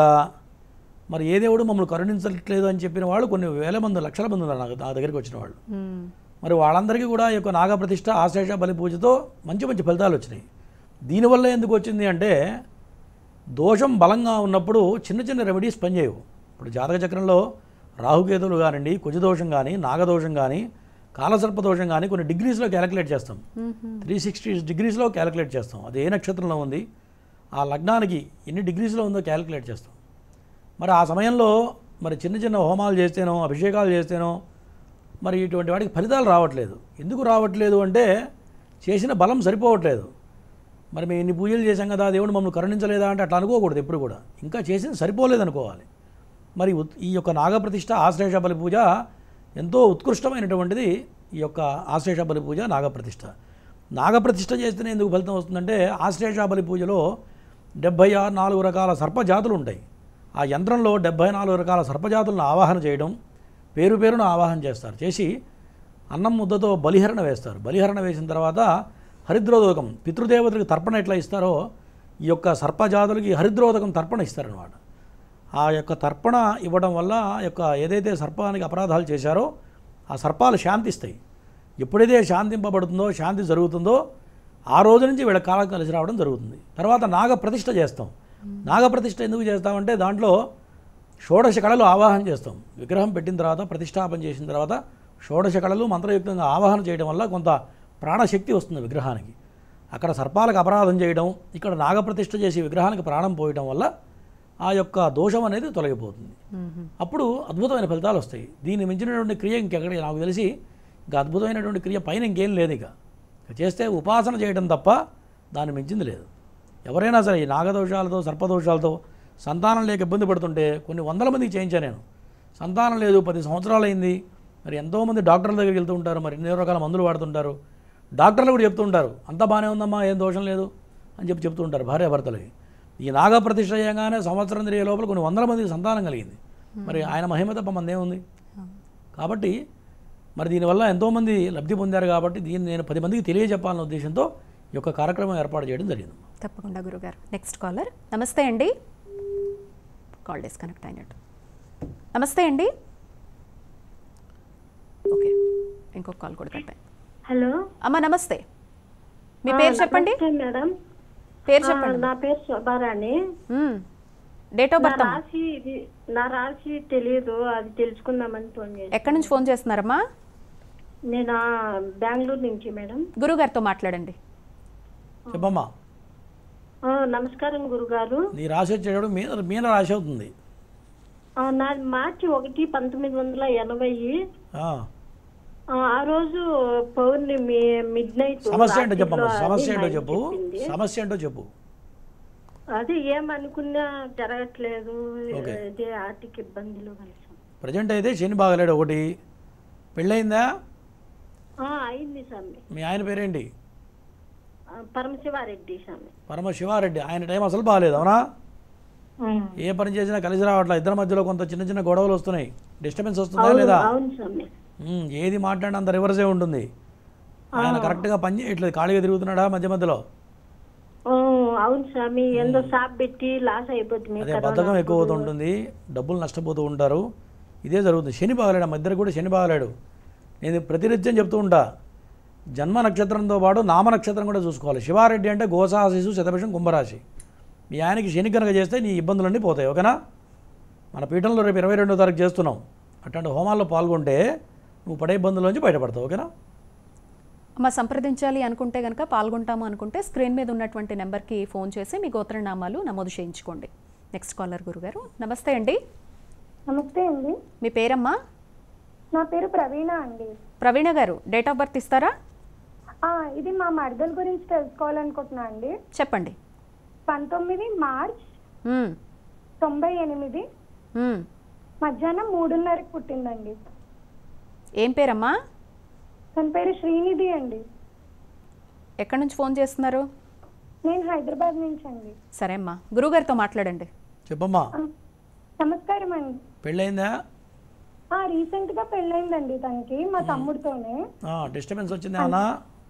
మరి ఏ దేవుడు మమ్మల్ని కరుణించట్లేదు అని చెప్పిన వాళ్ళు కొన్ని వేల మంది లక్షల మంది ఉన్నారు నాకు నా దగ్గరికి వచ్చిన వాళ్ళు మ్మ్. మరి వాళ్ళందరికీ కూడా ఈ యొక్క నాగప్రతిష్ఠ ఆశేష బలి పూజతో మంచి మంచి ఫలితాలు వచ్చినాయి దీనివల్ల ఎందుకు వచ్చింది అంటే దోషం బలంగా ఉన్నప్పుడు చిన్న చిన్న రెమెడీస్ పనిచేయవు ఇప్పుడు జాతక చక్రంలో రాహుకేతువులు కానివ్వండి కుజదోషం కానీ నాగదోషం కానీ కాలసర్ప దోషం కానీ కొన్ని డిగ్రీస్లో క్యాలిక్యులేట్ చేస్తాం త్రీ సిక్స్టీ డిగ్రీస్లో క్యాలిక్యులేట్ చేస్తాం అది ఏ నక్షత్రంలో ఉంది ఆ లగ్నానికి ఎన్ని డిగ్రీస్లో ఉందో క్యాలిక్యులేట్ చేస్తాం మరి ఆ సమయంలో మరి చిన్న చిన్న హోమాలు చేస్తేనో అభిషేకాలు చేస్తేనో మరి ఇటువంటి వాటికి ఫలితాలు రావట్లేదు ఎందుకు రావట్లేదు అంటే చేసిన బలం సరిపోవట్లేదు మరి మేము ఇన్ని పూజలు చేశాం కదా దేవుడు మమ్మల్ని కరుణించలేదా అంటే అట్లా అనుకోకూడదు ఎప్పుడు కూడా ఇంకా చేసింది సరిపోలేదు అనుకోవాలి మరి ఉత్- ఈ యొక్క నాగప్రతిష్ఠ ఆశ్లేష బలి పూజ ఎంతో ఉత్కృష్టమైనటువంటిది ఈ యొక్క ఆశ్లేష బలి పూజ నాగప్రతిష్ఠ నాగప్రతిష్ఠ చేస్తేనే ఎందుకు ఫలితం వస్తుందంటే ఆశ్లేష బలి పూజలో డెబ్భై ఆరు నాలుగు రకాల సర్పజాతులు ఉంటాయి ఆ యంత్రంలో డెబ్భై నాలుగు రకాల సర్పజాతులను ఆవాహన చేయడం పేరు పేరును ఆవాహన చేస్తారు చేసి అన్నం ముద్దతో బలిహరణ వేస్తారు బలిహరణ వేసిన తర్వాత హరిద్రోదకం పితృదేవతలకు తర్పణ ఎట్లా ఇస్తారో ఈ యొక్క సర్పజాతులకి హరిద్రోదకం తర్పణ ఇస్తారనమాట ఆ యొక్క తర్పణ ఇవ్వడం వల్ల ఆ యొక్క ఏదైతే సర్పానికి అపరాధాలు చేశారో ఆ సర్పాలు శాంతిస్తాయి ఎప్పుడైతే శాంతింపబడుతుందో శాంతి జరుగుతుందో ఆ రోజు నుంచి వీళ్ళ కాలం కలిసి రావడం జరుగుతుంది తర్వాత నాగ ప్రతిష్ఠ చేస్తాం నాగ ప్రతిష్ఠ ఎందుకు చేస్తామంటే దాంట్లో షోడశ కళలు ఆవాహన చేస్తాం విగ్రహం పెట్టిన తర్వాత ప్రతిష్టాపన చేసిన తర్వాత షోడశ కళలు మంత్రయుక్తంగా ఆవాహన చేయడం వల్ల కొంత ప్రాణశక్తి వస్తుంది విగ్రహానికి అక్కడ సర్పాలకు అపరాధం చేయడం ఇక్కడ నాగప్రతిష్ఠ చేసి విగ్రహానికి ప్రాణం పోయడం వల్ల ఆ యొక్క దోషం అనేది తొలగిపోతుంది అప్పుడు అద్భుతమైన ఫలితాలు వస్తాయి దీన్ని మించినటువంటి క్రియ ఇంకెక్కడ నాకు తెలిసి ఇంకా అద్భుతమైనటువంటి క్రియ పైన ఇంకేం లేదు ఇక ఇక చేస్తే ఉపాసన చేయడం తప్ప దాన్ని మించింది లేదు ఎవరైనా సరే ఈ నాగదోషాలతో సర్పదోషాలతో సంతానం లేక ఇబ్బంది పడుతుంటే కొన్ని వందల మందికి చేయించాను నేను సంతానం లేదు పది సంవత్సరాలు అయింది మరి ఎంతోమంది డాక్టర్ల దగ్గరికి వెళ్తూ ఉంటారు మరి ఎన్నో రకాల మందులు వాడుతుంటారు డాక్టర్లు కూడా చెప్తూ ఉంటారు అంతా బాగానే ఉందమ్మా ఏం దోషం లేదు అని చెప్పి చెప్తూ ఉంటారు భార్యాభర్తలకి ఈ నాగ ప్రతిష్ఠ చేయగానే సంవత్సరం తిరిగే లోపల కొన్ని వందల మందికి సంతానం కలిగింది మరి ఆయన మహిమ తప్ప మందేముంది కాబట్టి మరి దీనివల్ల ఎంతోమంది లబ్ధి పొందారు కాబట్టి దీన్ని నేను పది మందికి తెలియజెప్పాలన్న ఉద్దేశంతో ఈ యొక్క కార్యక్రమం ఏర్పాటు చేయడం జరిగింది తప్పకుండా గురుగారు నెక్స్ట్ కాలర్ నమస్తే అండి కాల్ డిస్కనెక్ట్ అయినట్టు నమస్తే అండి ఓకే ఇంకొక కాల్ కూడా కట్ అయింది హలో అమ్మ నమస్తే మీ పేరు చెప్పండి నమస్తే మేడం పేరు ఆ, చెప్పండి నా పేరు శోభారాణి డేట్ ఆఫ్ నా బర్త్ అమ్మా రాశి ఇది నా రాశి తెలియదు అది తెలుసుకుందామని ఫోన్ చేసి ఎక్కడి నుంచి ఫోన్ చేస్తున్నారమ్మా నేను ఆ, బెంగళూరు నుంచి మేడం గురుగారితో మాట్లాడండి చెప్పమ్మా ఆ, నమస్కారం గురుగారు నీ రాశి వచ్చేటప్పుడు మీన మీన రాశి అవుతుంది ఆ, నాది మార్చి ఒకటి పంతొమ్మిది వందల ఎనభై ఆ, ఆ, ఆ రోజు పౌర్ణమి మిడ్ నైట్ సమస్య ఏంటో చెప్పమ్మా సమస్య ఏంటో చెప్పు సమస్య ఏంటో చెప్పు అది ఏమనుకున్నా జరగట్లేదు ఓకే. ఇదే ఆర్థిక ఇబ్బందులు కలిసాం ప్రజెంట్ అయితే శని బాగలేడు ఒకటి పెళ్ళయిందా ఆ, అయింది స్వామి మీ ఆయన పేరేంటి ఆ, పరమశివారెడ్డి స్వామి పరమ శివారెడ్డి ఆయన టైం అసలు బాగాలేదు అవునా ఏ పని చేసినా కలిసి రావట్లేదు ఇద్దరి మధ్యలో కొంత చిన్న చిన్న గొడవలు వస్తున్నాయి డిస్టర్బెన్స్ వస్తుందా అవును లేదా అవును స్వామి ఉమ్, ఏది మాట్లాడినా అంత రివర్సే ఉంటుంది ఆయన కరెక్ట్గా పని చేయట్లేదు ఖాళీగా తిరుగుతున్నాడా మధ్య మధ్యలో ఆ, అవును స్వామి ఎంతో షాప్ పెట్టి లాస్ అయిపోతుంది అదే బద్ధకం ఎక్కువ అవుతూ ఉంటుంది డబ్బులు నష్టపోతూ ఉంటారు ఇదే జరుగుతుంది శని బాగలేడు మా ఇద్దరు కూడా శని బాగలేడు నేను ప్రతినిత్యం చెప్తూ ఉంటా జన్మ నక్షత్రంతో పాటు నామ నక్షత్రం కూడా చూసుకోవాలి శివారెడ్డి అంటే గోసాశిసు శతభిషం కుంభరాశి మీ ఆయనకి శని కనుక చేస్తే నీ ఇబ్బందులన్నీ పోతాయి ఓకేనా మన పీఠంలో రేపు ఇరవై రెండో తారీఖు చేస్తున్నాం అట్లాంటి హోమాల్లో పాల్గొంటే నువ్వు పడే ఇబ్బందుల నుంచి బయటపడతావు ఓకేనా అమ్మ సంప్రదించాలి అనుకుంటే కనుక పాల్గొంటాము అనుకుంటే స్క్రీన్ మీద ఉన్నటువంటి నెంబర్కి ఫోన్ చేసి మీ గోత్రనామాలు నమోదు చేయించుకోండి నెక్స్ట్ కాలర్ గురుగారు నమస్తే అండి నమస్తే అండి మీ పేరమ్మా నా పేరు ప్రవీణ అండి ప్రవీణ గారు డేట్ ఆఫ్ బర్త్ ఇస్తారా ఆ, ఇది మా మరదల గురించి తెలుసుకోవాలనుకుంటున్నా అండి చెప్పండి పంతొమ్మిది మార్చ్ మ్మ్. తొంభై ఎనిమిది మ్మ్. మధ్యాహ్నం మూడున్నరకి పుట్టిందండి ఏం పేరమ్మా తన పేరు శ్రీనిధి అండి ఎక్కడి నుంచి ఫోన్ చేస్తున్నారు నేను హైదరాబాద్ నుంచి అండి సరే అమ్మా గురుగారితో మాట్లాడండి చెప్పమ్మా ఆ, నమస్కారం అండి పెళ్ళయిందా ఆ, రీసెంట్ గా పెళ్ళైందండి తనకి మా తమ్ముడితోనే డిస్టర్బెన్స్ వచ్చింది ఏమన్నా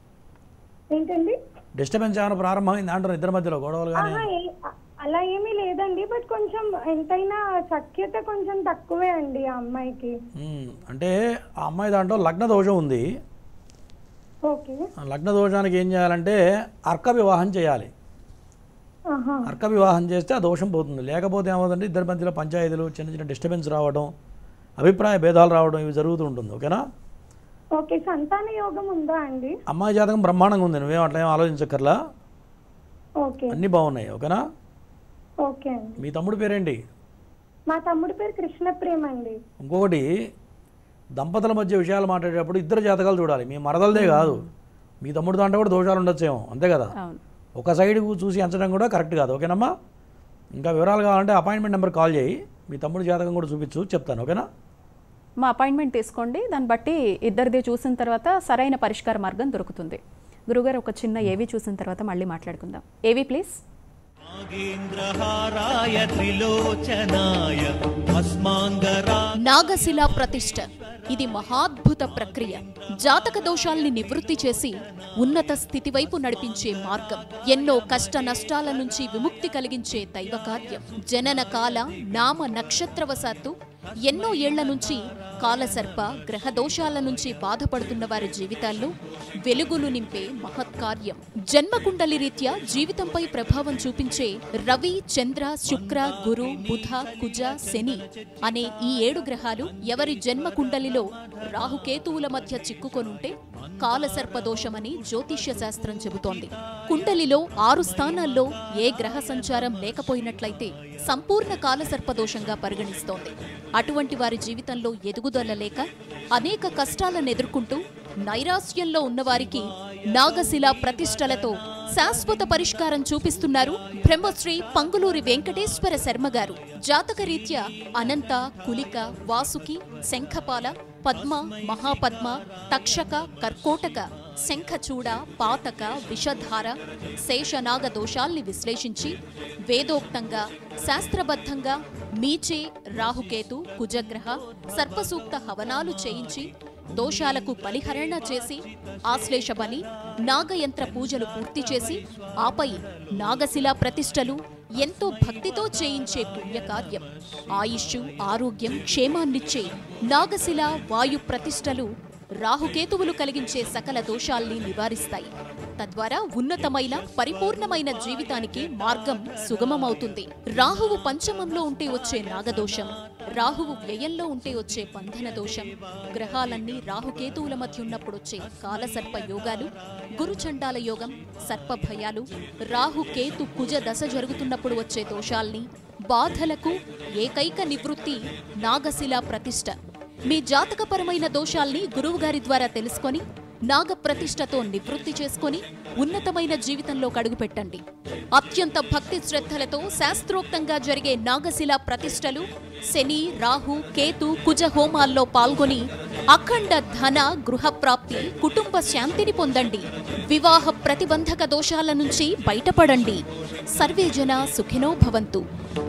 ఏంటండి డిస్టర్బెన్స్ ఏమైనా ప్రారంభమైంది అంటారు ఇద్దరి మధ్యలో గొడవలు కానీ ఆహా, ఏ- అ- అలా ఏమీ లేదండి బట్ కొంచెం ఎంతైనా సఖ్యత కొంచెం తక్కువే అండి ఆ అమ్మాయికి మ్మ్. అంటే ఆ అమ్మాయి దాంట్లో లగ్న దోషం ఉంది ఓకే ఆ లగ్న దోషానికి ఏం చేయాలంటే అర్క వివాహం చేయాలి ఆహా అర్క వివాహం చేస్తే ఆ దోషం పోతుంది లేకపోతే ఏమవుతుందంటే ఇద్దరి మధ్యలో పంచాయతీలు చిన్న చిన్న డిస్టర్బెన్స్ రావడం అభిప్రాయ భేదాలు రావడం ఇవి జరుగుతూ ఉంటుంది ఓకేనా ఓకే సంతాన యోగం ఉందా అండి అమ్మాయి జాతకం బ్రహ్మాండంగా ఉంది నువ్వేం అట్లా ఏం ఆలోచించక్కర్లా ఓకే అన్నీ బాగున్నాయి ఓకేనా ఓకే అండి మీ తమ్ముడు పేరేంటి మా తమ్ముడి పేరు కృష్ణప్రేమ్ అండి ఇంకొకటి దంపతుల మధ్య విషయాలు మాట్లాడేటప్పుడు ఇద్దరు జాతకాలు చూడాలి మీ మరదలదే కాదు మీ తమ్ముడు దాంట్లో కూడా దోషాలు ఉండొచ్చేమో అంతే కదా అవును ఒక సైడ్ చూసి ఎంచడం కూడా కరెక్ట్ కాదు ఓకేనమ్మా ఇంకా వివరాలు కావాలంటే అపాయింట్మెంట్ నెంబర్ కాల్ చేయి మీ తమ్ముడు జాతకం కూడా చూపించు చెప్తాను ఓకేనా మా అపాయింట్మెంట్ తీసుకోండి దాన్ని బట్టి ఇద్దరిది చూసిన తర్వాత సరైన పరిష్కార మార్గం దొరుకుతుంది గురుగారు ఒక చిన్న ఏవి చూసిన తర్వాత మళ్ళీ మాట్లాడుకుందాం ఏవి ప్లీజ్ నాగేంద్రహారాయ త్రిలోచనాయ భస్మాంగరా నాగశిలా ప్రతిష్ఠ ఇది మహాద్భుత ప్రక్రియ జాతక దోషాల్ని నివృత్తి చేసి ఉన్నత స్థితి వైపు నడిపించే మార్గం ఎన్నో కష్ట నష్టాల నుంచి విముక్తి కలిగించే దైవ కార్యం జనన కాల నామ నక్షత్రవశాత్తు ఎన్నో ఏళ్ల నుంచి కాలసర్ప గ్రహ దోషాల నుంచి బాధపడుతున్న వారి జీవితాల్లో వెలుగులు నింపే మహత్కార్యం జన్మకుండలి రీత్యా జీవితంపై ప్రభావం చూపించే రవి చంద్ర శుక్ర గురు బుధ కుజ శని అనే ఈ ఏడు గ్రహాలు ఎవరి జన్మ కుండలిలో రాహుకేతువుల మధ్య చిక్కుకొనుంటే కాలసర్ప దోషమని జ్యోతిష్య శాస్త్రం చెబుతోంది కుండలిలో ఆరు స్థానాల్లో ఏ గ్రహ సంచారం లేకపోయినట్లయితే సంపూర్ణ కాలసర్ప దోషంగా పరిగణిస్తోంది అటువంటి వారి జీవితంలో ఎదుగుదల లేక అనేక కష్టాలను ఎదుర్కొంటూ నైరాశ్యంలో ఉన్నవారికి నాగశిల ప్రతిష్టలతో శాశ్వత పరిష్కారం చూపిస్తున్నారు బ్రహ్మశ్రీ పంగులూరి వెంకటేశ్వర శర్మ గారు జాతకరీత్యా అనంత కులిక వాసుకి శంఖపాల పద్మ మహాపద్మ తక్షక కర్కోటక శంఖచూడ పాతక విషధార శేషనాగ దోషాల్ని విశ్లేషించి వేదోక్తంగా శాస్త్రబద్ధంగా మీచే రాహుకేతు కుజగ్రహ సర్పసూక్త హవనాలు చేయించి దోషాలకు బలిహరణ చేసి ఆశ్లేష బలి నాగయంత్ర పూజలు పూర్తి చేసి ఆపై నాగశిల ప్రతిష్టలు ఎంతో భక్తితో చేయించే పుణ్యకార్యం ఆయుష్షు ఆరోగ్యం క్షేమాన్నిచ్చే నాగశిల వాయు ప్రతిష్టలు రాహుకేతువులు కలిగించే సకల దోషాల్ని నివారిస్తాయి తద్వారా ఉన్నతమైన పరిపూర్ణమైన జీవితానికి మార్గం సుగమమవుతుంది రాహువు పంచమంలో ఉంటే వచ్చే నాగదోషం రాహువు వ్యయంలో ఉంటే వచ్చే బంధన దోషం గ్రహాలన్నీ రాహుకేతువుల మధ్య ఉన్నప్పుడు వచ్చే కాలసర్ప యోగాలు గురుచండాల యోగం సర్ప భయాలు రాహు కేతు కుజ దశ జరుగుతున్నప్పుడు వచ్చే దోషాల్ని బాధలకు ఏకైక నివృత్తి నాగశిల ప్రతిష్ఠ మీ జాతకపరమైన దోషాల్ని గురువుగారి ద్వారా తెలుసుకొని నాగ ప్రతిష్టతో నివృత్తి చేసుకొని ఉన్నతమైన జీవితంలో అడుగుపెట్టండి అత్యంత భక్తి శ్రద్ధలతో శాస్త్రోక్తంగా జరిగే నాగశిల ప్రతిష్టలు శని రాహు కేతు కుజ హోమాల్లో పాల్గొని అఖండ ధన గృహప్రాప్తి కుటుంబ శాంతిని పొందండి వివాహ ప్రతిబంధక దోషాల నుంచి బయటపడండి సర్వే జన సుఖినో భవంతు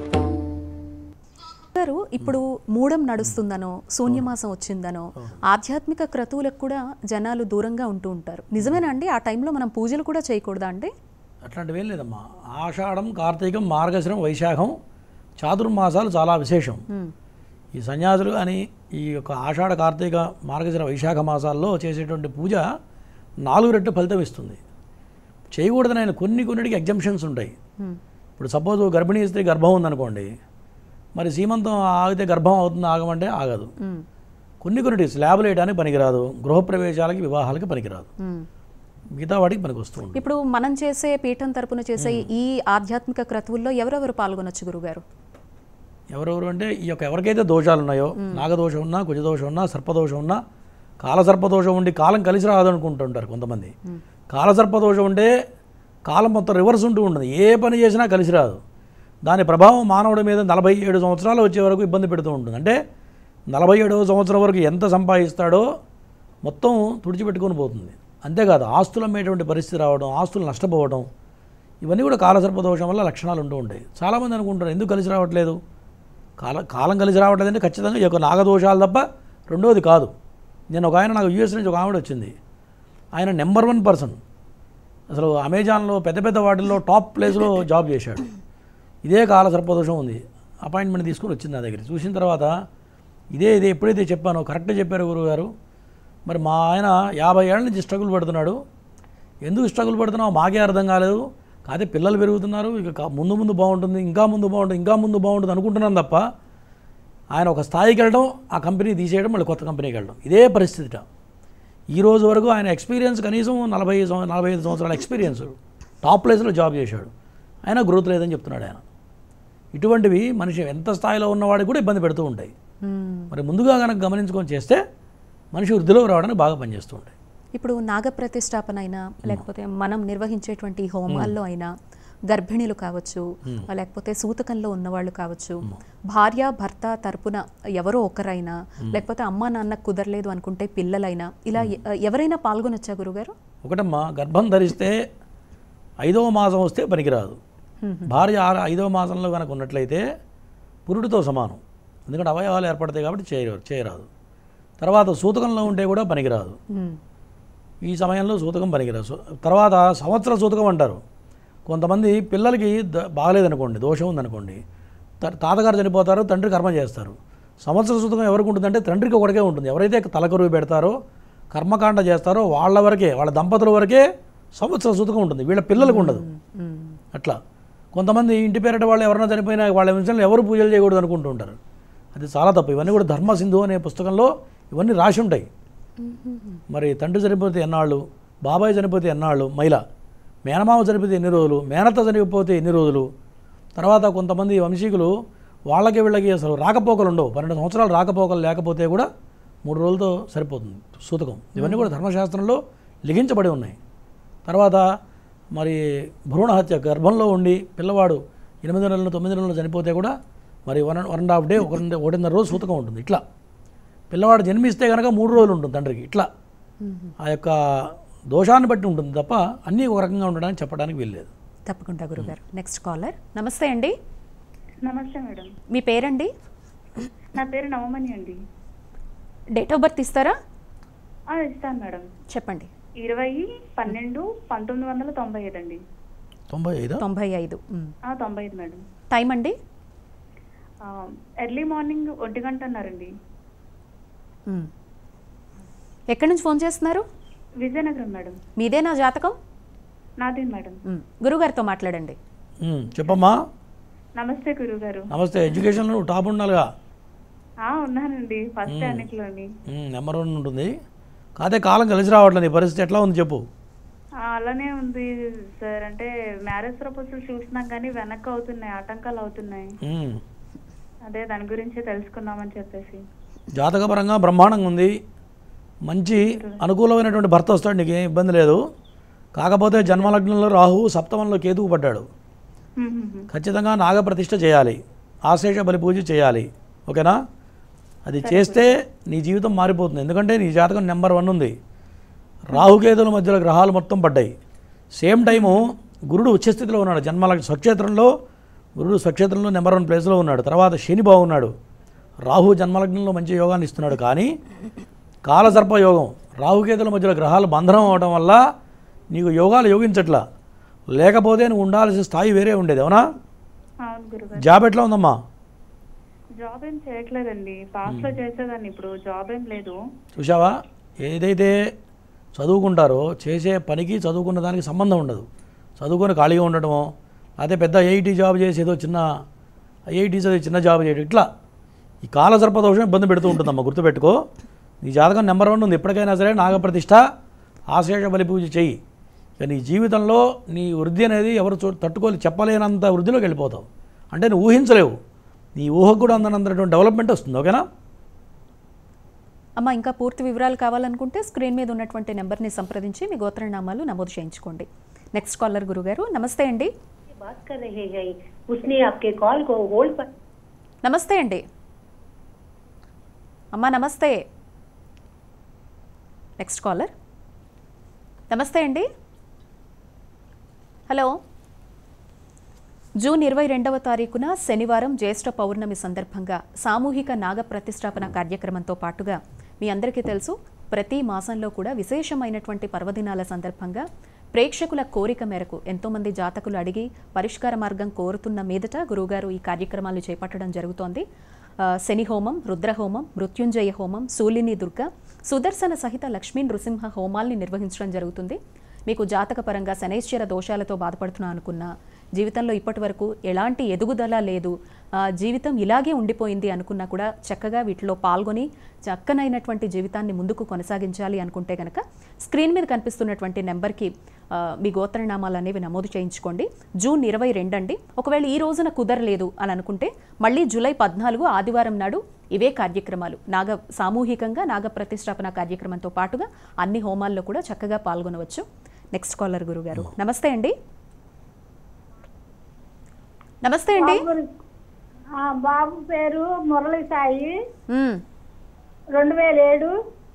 గారు ఇప్పుడు మూడం నడుస్తుందనో శూన్యమాసం వచ్చిందనో ఆధ్యాత్మిక క్రతువులకు కూడా జనాలు దూరంగా ఉంటూ ఉంటారు నిజమేనా అండి ఆ టైంలో మనం పూజలు కూడా చేయకూడదా అండి అట్లాంటివి ఏం లేదమ్మా ఆషాఢం కార్తీకం మార్గశిరం వైశాఖం చాతుర్మాసాలు చాలా విశేషం ఈ సన్యాసులు కానీ ఈ యొక్క ఆషాఢ కార్తీక మార్గశిర వైశాఖ మాసాల్లో చేసేటువంటి పూజ నాలుగు రెట్లు ఫలితం ఇస్తుంది చేయకూడదని ఆయన కొన్ని కొన్నిటికి ఎగ్జంప్షన్స్ ఉంటాయి ఇప్పుడు సపోజ్ గర్భిణీ స్త్రీ గర్భం ఉందనుకోండి మరి సీమంతం ఆగితే గర్భం అవుతుంది ఆగమంటే ఆగదు కొన్ని కొన్నిటి స్లాబులు వేయడానికి పనికిరాదు గృహప్రవేశాలకి వివాహాలకి పనికిరాదు మిగతా వాటికి పనికి వస్తూ ఉంటుంది ఇప్పుడు మనం చేసే పీఠం తరపున చేసే ఈ ఆధ్యాత్మిక క్రతువుల్లో ఎవరెవరు పాల్గొనొచ్చు గురుగారు ఎవరెవరు అంటే ఈ యొక్క ఎవరికైతే దోషాలు ఉన్నాయో నాగదోషం ఉన్నా కుజదోషం ఉన్నా సర్పదోషం ఉన్నా కాలసర్పదోషం ఉండి కాలం కలిసి రాదు అనుకుంటుంటారు కొంతమంది కాలసర్పదోషం ఉంటే కాలం మొత్తం రివర్స్ ఉంటూ ఉంటుంది ఏ పని చేసినా కలిసి రాదు దాని ప్రభావం మానవుడి మీద నలభై ఏడు సంవత్సరాలు వచ్చే వరకు ఇబ్బంది పెడుతూ ఉంటుంది అంటే నలభై ఏడవ సంవత్సరం వరకు ఎంత సంపాదిస్తాడో మొత్తం తుడిచిపెట్టుకొని పోతుంది అంతేకాదు ఆస్తులు అమ్మేటువంటి పరిస్థితి రావడం ఆస్తులు నష్టపోవడం ఇవన్నీ కూడా కాలసర్ప దోషం వల్ల లక్షణాలు ఉంటూ ఉంటాయి చాలామంది అనుకుంటారు ఎందుకు కలిసి రావట్లేదు కాల కాలం కలిసి రావట్లేదంటే ఖచ్చితంగా ఈ యొక్క నాగదోషాలు తప్ప రెండోది కాదు నేను ఒక ఆయన నాకు యూఎస్ నుంచి ఒక ఆవిడ వచ్చింది ఆయన నెంబర్ వన్ పర్సన్ అసలు అమెజాన్లో పెద్ద పెద్ద వాటిల్లో టాప్ ప్లేస్లో జాబ్ చేశాడు ఇదే కాల సర్పదోషం ఉంది అపాయింట్మెంట్ తీసుకుని వచ్చింది నా దగ్గర చూసిన తర్వాత ఇదే ఇదే ఎప్పుడైతే చెప్పానో కరెక్ట్గా చెప్పారు గురువుగారు మరి మా ఆయన యాభై ఏళ్ళ నుంచి స్ట్రగుల్ పడుతున్నాడు ఎందుకు స్ట్రగుల్ పడుతున్నావు మాకే అర్థం కాలేదు కాదే పిల్లలు పెరుగుతున్నారు ఇక కా- ముందు ముందు బాగుంటుంది ఇంకా ముందు బాగుంటుంది ఇంకా ముందు బాగుంటుంది అనుకుంటున్నాను తప్ప ఆయన ఒక స్థాయికి వెళ్ళడం ఆ కంపెనీ తీసేయడం మళ్ళీ కొత్త కంపెనీకి వెళ్ళడం ఇదే పరిస్థితిట ఈ రోజు వరకు ఆయన ఎక్స్పీరియన్స్ కనీసం నలభై సంవ- నలభై ఐదు సంవత్సరాల ఎక్స్పీరియన్స్ టాప్ ప్లేస్లో జాబ్ చేశాడు అయినా గ్రోత్ లేదని చెప్తున్నాడు ఆయన ఇటువంటివి మనిషి ఎంత స్థాయిలో ఉన్నవాడికి కూడా ఇబ్బంది పెడుతూ ఉంటాయి మరి ముందుగా కనుక గమనించుకొని చేస్తే మనిషి వృద్ధిలోకి రావడానికి బాగా పనిచేస్తూ ఉంటాయి ఇప్పుడు నాగప్రతిష్టాపన అయినా లేకపోతే మనం నిర్వహించేటువంటి హోమాల్లో అయినా గర్భిణీలు కావచ్చు లేకపోతే సూతకంలో ఉన్నవాళ్ళు కావచ్చు భార్య భర్త తరపున ఎవరో ఒకరైనా లేకపోతే అమ్మా నాన్న కుదరలేదు అనుకుంటే పిల్లలైనా ఇలా ఎ- ఎవరైనా పాల్గొనొచ్చా గురుగారు ఒకటమ్మా గర్భం ధరిస్తే ఐదవ మాసం వస్తే పనికిరాదు భార్య ఆరు ఐదవ మాసంలో కనుక ఉన్నట్లయితే పురుడితో సమానం ఎందుకంటే అవయవాలు ఏర్పడతాయి కాబట్టి చేయరు చేయరాదు తర్వాత సూతకంలో ఉంటే కూడా పనికిరాదు మ్మ్. ఈ సమయంలో సూతకం పనికిరాదు సు- తర్వాత సంవత్సర సూతకం అంటారు కొంతమంది పిల్లలకి ద- బాగలేదనుకోండి దోషం ఉందనుకోండి త- తాతగారు చనిపోతారు తండ్రి కర్మ చేస్తారు సంవత్సర సూతకం ఎవరికి ఉంటుందంటే తండ్రికి ఒకటికే ఉంటుంది ఎవరైతే తలకరువు పెడతారో కర్మకాండ చేస్తారో వాళ్ళ వరకే వాళ్ళ దంపతుల వరకే సంవత్సర సూతకం ఉంటుంది వీళ్ళ పిల్లలకు ఉండదు మ్మ్. అట్లా కొంతమంది ఇంటి పేరట వాళ్ళు ఎవరైనా చనిపోయినా వాళ్ళ విషయంలో ఎవరు పూజలు చేయకూడదు అనుకుంటూ ఉంటారు అది చాలా తప్పు ఇవన్నీ కూడా ధర్మ సింధు అనే పుస్తకంలో ఇవన్నీ రాసి ఉంటాయి మరి తండ్రి చనిపోతే ఎన్నాళ్ళు బాబాయ్ చనిపోతే ఎన్నాళ్ళు మహిళ మేనమామ చనిపోతే ఎన్ని రోజులు మేనత్త చనిపోతే ఎన్ని రోజులు తర్వాత కొంతమంది వంశీకులు వాళ్ళకి వీళ్ళకి అసలు రాకపోకలు ఉండవు పన్నెండు సంవత్సరాలు రాకపోకలు లేకపోతే కూడా మూడు రోజులతో సరిపోతుంది సూతకం ఇవన్నీ కూడా ధర్మశాస్త్రంలో లిఖించబడి ఉన్నాయి తర్వాత మరి భ్రూణ హత్య గర్భంలో ఉండి పిల్లవాడు ఎనిమిది నెలలు తొమ్మిది నెలలు చనిపోతే కూడా మరి one one and half day ఒక రెండు- ఒకటిన్నర రోజు సూతకం ఉంటుంది ఇట్లా పిల్లవాడు జన్మిస్తే కనుక మూడు రోజులు ఉంటుంది తండ్రికి ఇట్లా ఆ యొక్క దోషాన్ని బట్టి ఉంటుంది తప్ప అన్నీ ఒక రకంగా ఉండడానికి చెప్పడానికి వీల్లేదు తప్పకుండా గురుగారు నెక్స్ట్ కాలర్ నమస్తే అండి నమస్తే మేడం మీ పేరండి నా పేరు నవమణి అండి డేట్ ఆఫ్ బర్త్ ఇస్తారా ఆ, ఇస్తాను మేడం చెప్పండి ఇరవై పన్నెండు పంతొమ్మిది వందల తొంభై ఐదు అండి తొంభై ఐదు తొంభై ఐదు మ్మ్. ఆ, తొంభై ఐదు మేడం టైం అండి ఆ, ఎర్లీ మార్నింగ్ ఒంటి గంట అన్నారండి మ్మ్. ఎక్కడి నుంచి ఫోన్ చేస్తున్నారు విజయనగరం మేడం మీదే నా జాతకం నాదే మేడం మ్మ్. గురుగారితో మాట్లాడండి ఉమ్, చెప్పమ్మా నమస్తే గురుగారు నమస్తే ఎడ్యుకేషన్లో నువ్వు టాప్ ఉండాలిగా ఆ ఉన్నానండి ఫస్ట్ అన్నిటిలోని ఉమ్, నెంబర్ వన్ ఉంటుంది కాదే కాలం కలిసి రావట్లేదు నీ పరిస్థితి ఎట్లా ఉంది చెప్పు ఆ, అలానే ఉంది సార్ అంటే మ్యారేజ్ ప్రపోజల్ చూసినాం కానీ వెనక్కి అవుతున్నాయి ఆటంకాలు అవుతున్నాయి ఉమ్, అదే దాని గురించి తెలుసుకుందామని చెప్పేసి జాతకపరంగా బ్రహ్మాండంగా ఉంది మంచి అనుకూలమైనటువంటి భర్త వస్తాడు నీకు ఏం ఇబ్బంది లేదు కాకపోతే జన్మలగ్నంలో రాహు సప్తమంలో కేతువు పడ్డాడు హ్మ్, హ్మ్, హ్మ్. ఖచ్చితంగా నాగప్రతిష్ఠ చేయాలి ఆశేష బలి పూజ చేయాలి ఓకేనా అది చేస్తే నీ జీవితం మారిపోతుంది ఎందుకంటే నీ జాతకం నెంబర్ వన్ ఉంది రాహుకేతుల మధ్యలో గ్రహాలు మొత్తం పడ్డాయి సేమ్ టైము గురుడు ఉచ్చస్థితిలో ఉన్నాడు జన్మల స్వక్షేత్రంలో గురుడు స్వక్షేత్రంలో నెంబర్ వన్ ప్లేస్లో ఉన్నాడు తర్వాత శని బాగున్నాడు రాహు జన్మలగ్నంలో మంచి యోగాన్ని ఇస్తున్నాడు కానీ కాలసర్ప యోగం రాహుకేతుల మధ్యలో గ్రహాలు బంధనం అవడం వల్ల నీకు యోగాలు యోగించట్లా లేకపోతే నువ్వు ఉండాల్సిన స్థాయి వేరే ఉండేది అవునా అవును గురుగారు జాబ్ ఎట్లా ఉందమ్మా జాబ్ ఏం చేయట్లేదండి పాస్ట్ లో చేసేదాన్ని ఇప్పుడు జాబ్ ఏం లేదు చూసావా ఏదైతే చదువుకుంటారో చేసే పనికి చదువుకున్న దానికి సంబంధం ఉండదు చదువుకొని ఖాళీగా ఉండటమో అదే పెద్ద ఐఐటి జాబ్ చేసేదో చిన్న ఐఐటి చదివి చిన్న జాబ్ చేయడం ఇట్లా ఈ కాల సర్పదోషం ఇబ్బంది పెడుతూ ఉంటుందమ్మా గుర్తుపెట్టుకో నీ జాతకం నెంబర్ వన్ ఉంది ఎప్పటికైనా సరే నాగప్రతిష్ఠ ఆశేష బలి పూజ చెయ్యి ఇక నీ జీవితంలో నీ వృద్ధి అనేది ఎవరు చూ తట్టుకోలే చెప్పలేనంత వృద్ధిలోకి వెళ్ళిపోతావు అంటే నువ్వు ఊహించలేవు నీ ఊహకు కూడా అందనంతటువంటి డెవలప్మెంట్ వస్తుంది ఓకేనా అమ్మ ఇంకా పూర్తి వివరాలు కావాలనుకుంటే స్క్రీన్ మీద ఉన్నటువంటి నెంబర్ని సంప్రదించి మీ గోత్రనామాలు నమోదు చేయించుకోండి నెక్స్ట్ కాలర్ గురుగారు నమస్తే అండి बात कर रहे हैं उसने आपके कॉल को होल्ड पर నమస్తే అండి అమ్మా నమస్తే నెక్స్ట్ కాలర్ నమస్తే అండి హలో జూన్ ఇరవై రెండవ తారీఖున శనివారం జ్యేష్ఠ పౌర్ణమి సందర్భంగా సామూహిక నాగ ప్రతిష్టాపన కార్యక్రమంతో పాటుగా మీ అందరికీ తెలుసు ప్రతి మాసంలో కూడా విశేషమైనటువంటి పర్వదినాల సందర్భంగా ప్రేక్షకుల కోరిక మేరకు ఎంతోమంది జాతకులు అడిగి పరిష్కార మార్గం కోరుతున్న మీదట గురువుగారు ఈ కార్యక్రమాలు చేపట్టడం జరుగుతోంది ఆ, శని హోమం రుద్రహోమం మృత్యుంజయ హోమం శూలిని దుర్గ సుదర్శన సహిత లక్ష్మీ నృసింహ హోమాల్ని నిర్వహించడం జరుగుతుంది మీకు జాతకపరంగా శనైశ్వర దోషాలతో బాధపడుతున్నా అనుకున్నా జీవితంలో ఇప్పటి వరకు ఎలాంటి ఎదుగుదల లేదు ఆ, జీవితం ఇలాగే ఉండిపోయింది అనుకున్నా కూడా చక్కగా వీటిలో పాల్గొని చక్కనైనటువంటి జీవితాన్ని ముందుకు కొనసాగించాలి అనుకుంటే కనుక స్క్రీన్ మీద కనిపిస్తున్నటువంటి నెంబర్కి ఆ, మీ గోత్రనామాలు అనేవి నమోదు చేయించుకోండి జూన్ ఇరవై రెండు అండి ఒకవేళ ఈ రోజున కుదరలేదు అని అనుకుంటే మళ్ళీ జూలై పద్నాలుగు ఆదివారం నాడు ఇవే కార్యక్రమాలు నాగ సామూహికంగా నాగ ప్రతిష్టాపన కార్యక్రమంతో పాటుగా అన్ని హోమాల్లో కూడా చక్కగా పాల్గొనవచ్చు నెక్స్ట్ కాలర్ గురుగారు నమస్తే అండి నమస్తే అండి ఆ, బాబు పేరు మురళి సాయి మ్మ్. రెండు వేల ఏడు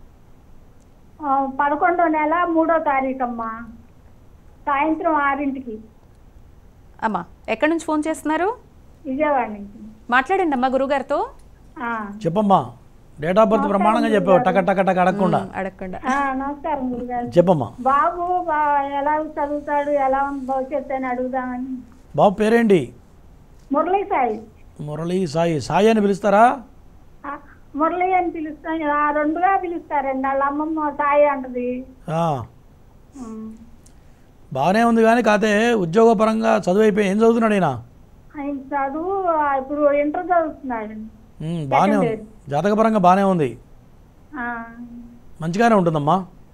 ఆ, పదకొండో నెల మూడో తారీఖు అమ్మా సాయంత్రం ఆరింటికి అమ్మా ఎక్కడి నుంచి ఫోన్ చేస్తున్నారు విజయవాడ నుంచి మాట్లాడండి అమ్మా గురుగారితో ఆ, చెప్పమ్మా డేట్ ఆఫ్ బర్త్ బ్రహ్మాండంగా చెప్పావు టక టక టక అడగకుండా అడగకుండా ఆ, నమస్కారం గురుగారు చెప్పమ్మా బాబు బా- ఎలా చదువుతాడు ఎలా ఉంది భవిష్యత్తు అని అడుగుదామని బాబు పేరేంటి మురళి సాయి మురళీ సాయి సాయి అని పిలుస్తారా ఆ, మురళి అని పిలుస్తాను ఆ రెండుగా పిలుస్తారండి వాళ్ళ అమ్మమ్మ సాయి అంటది ఆ, ఉమ్. బాగానే ఉంది కానీ కాతే ఉద్యోగపరంగా చదువు అయిపోయి ఏం చదువుతున్నాడు ఈయన ఆయన చదువు ఆ, ఇప్పుడు ఇంటర్ చదువుతున్నాడు ఉమ్, బాగానే ఉంది జాతకపరంగా బాగానే ఉంది ఆ, మంచిగానే ఉంటుందమ్మా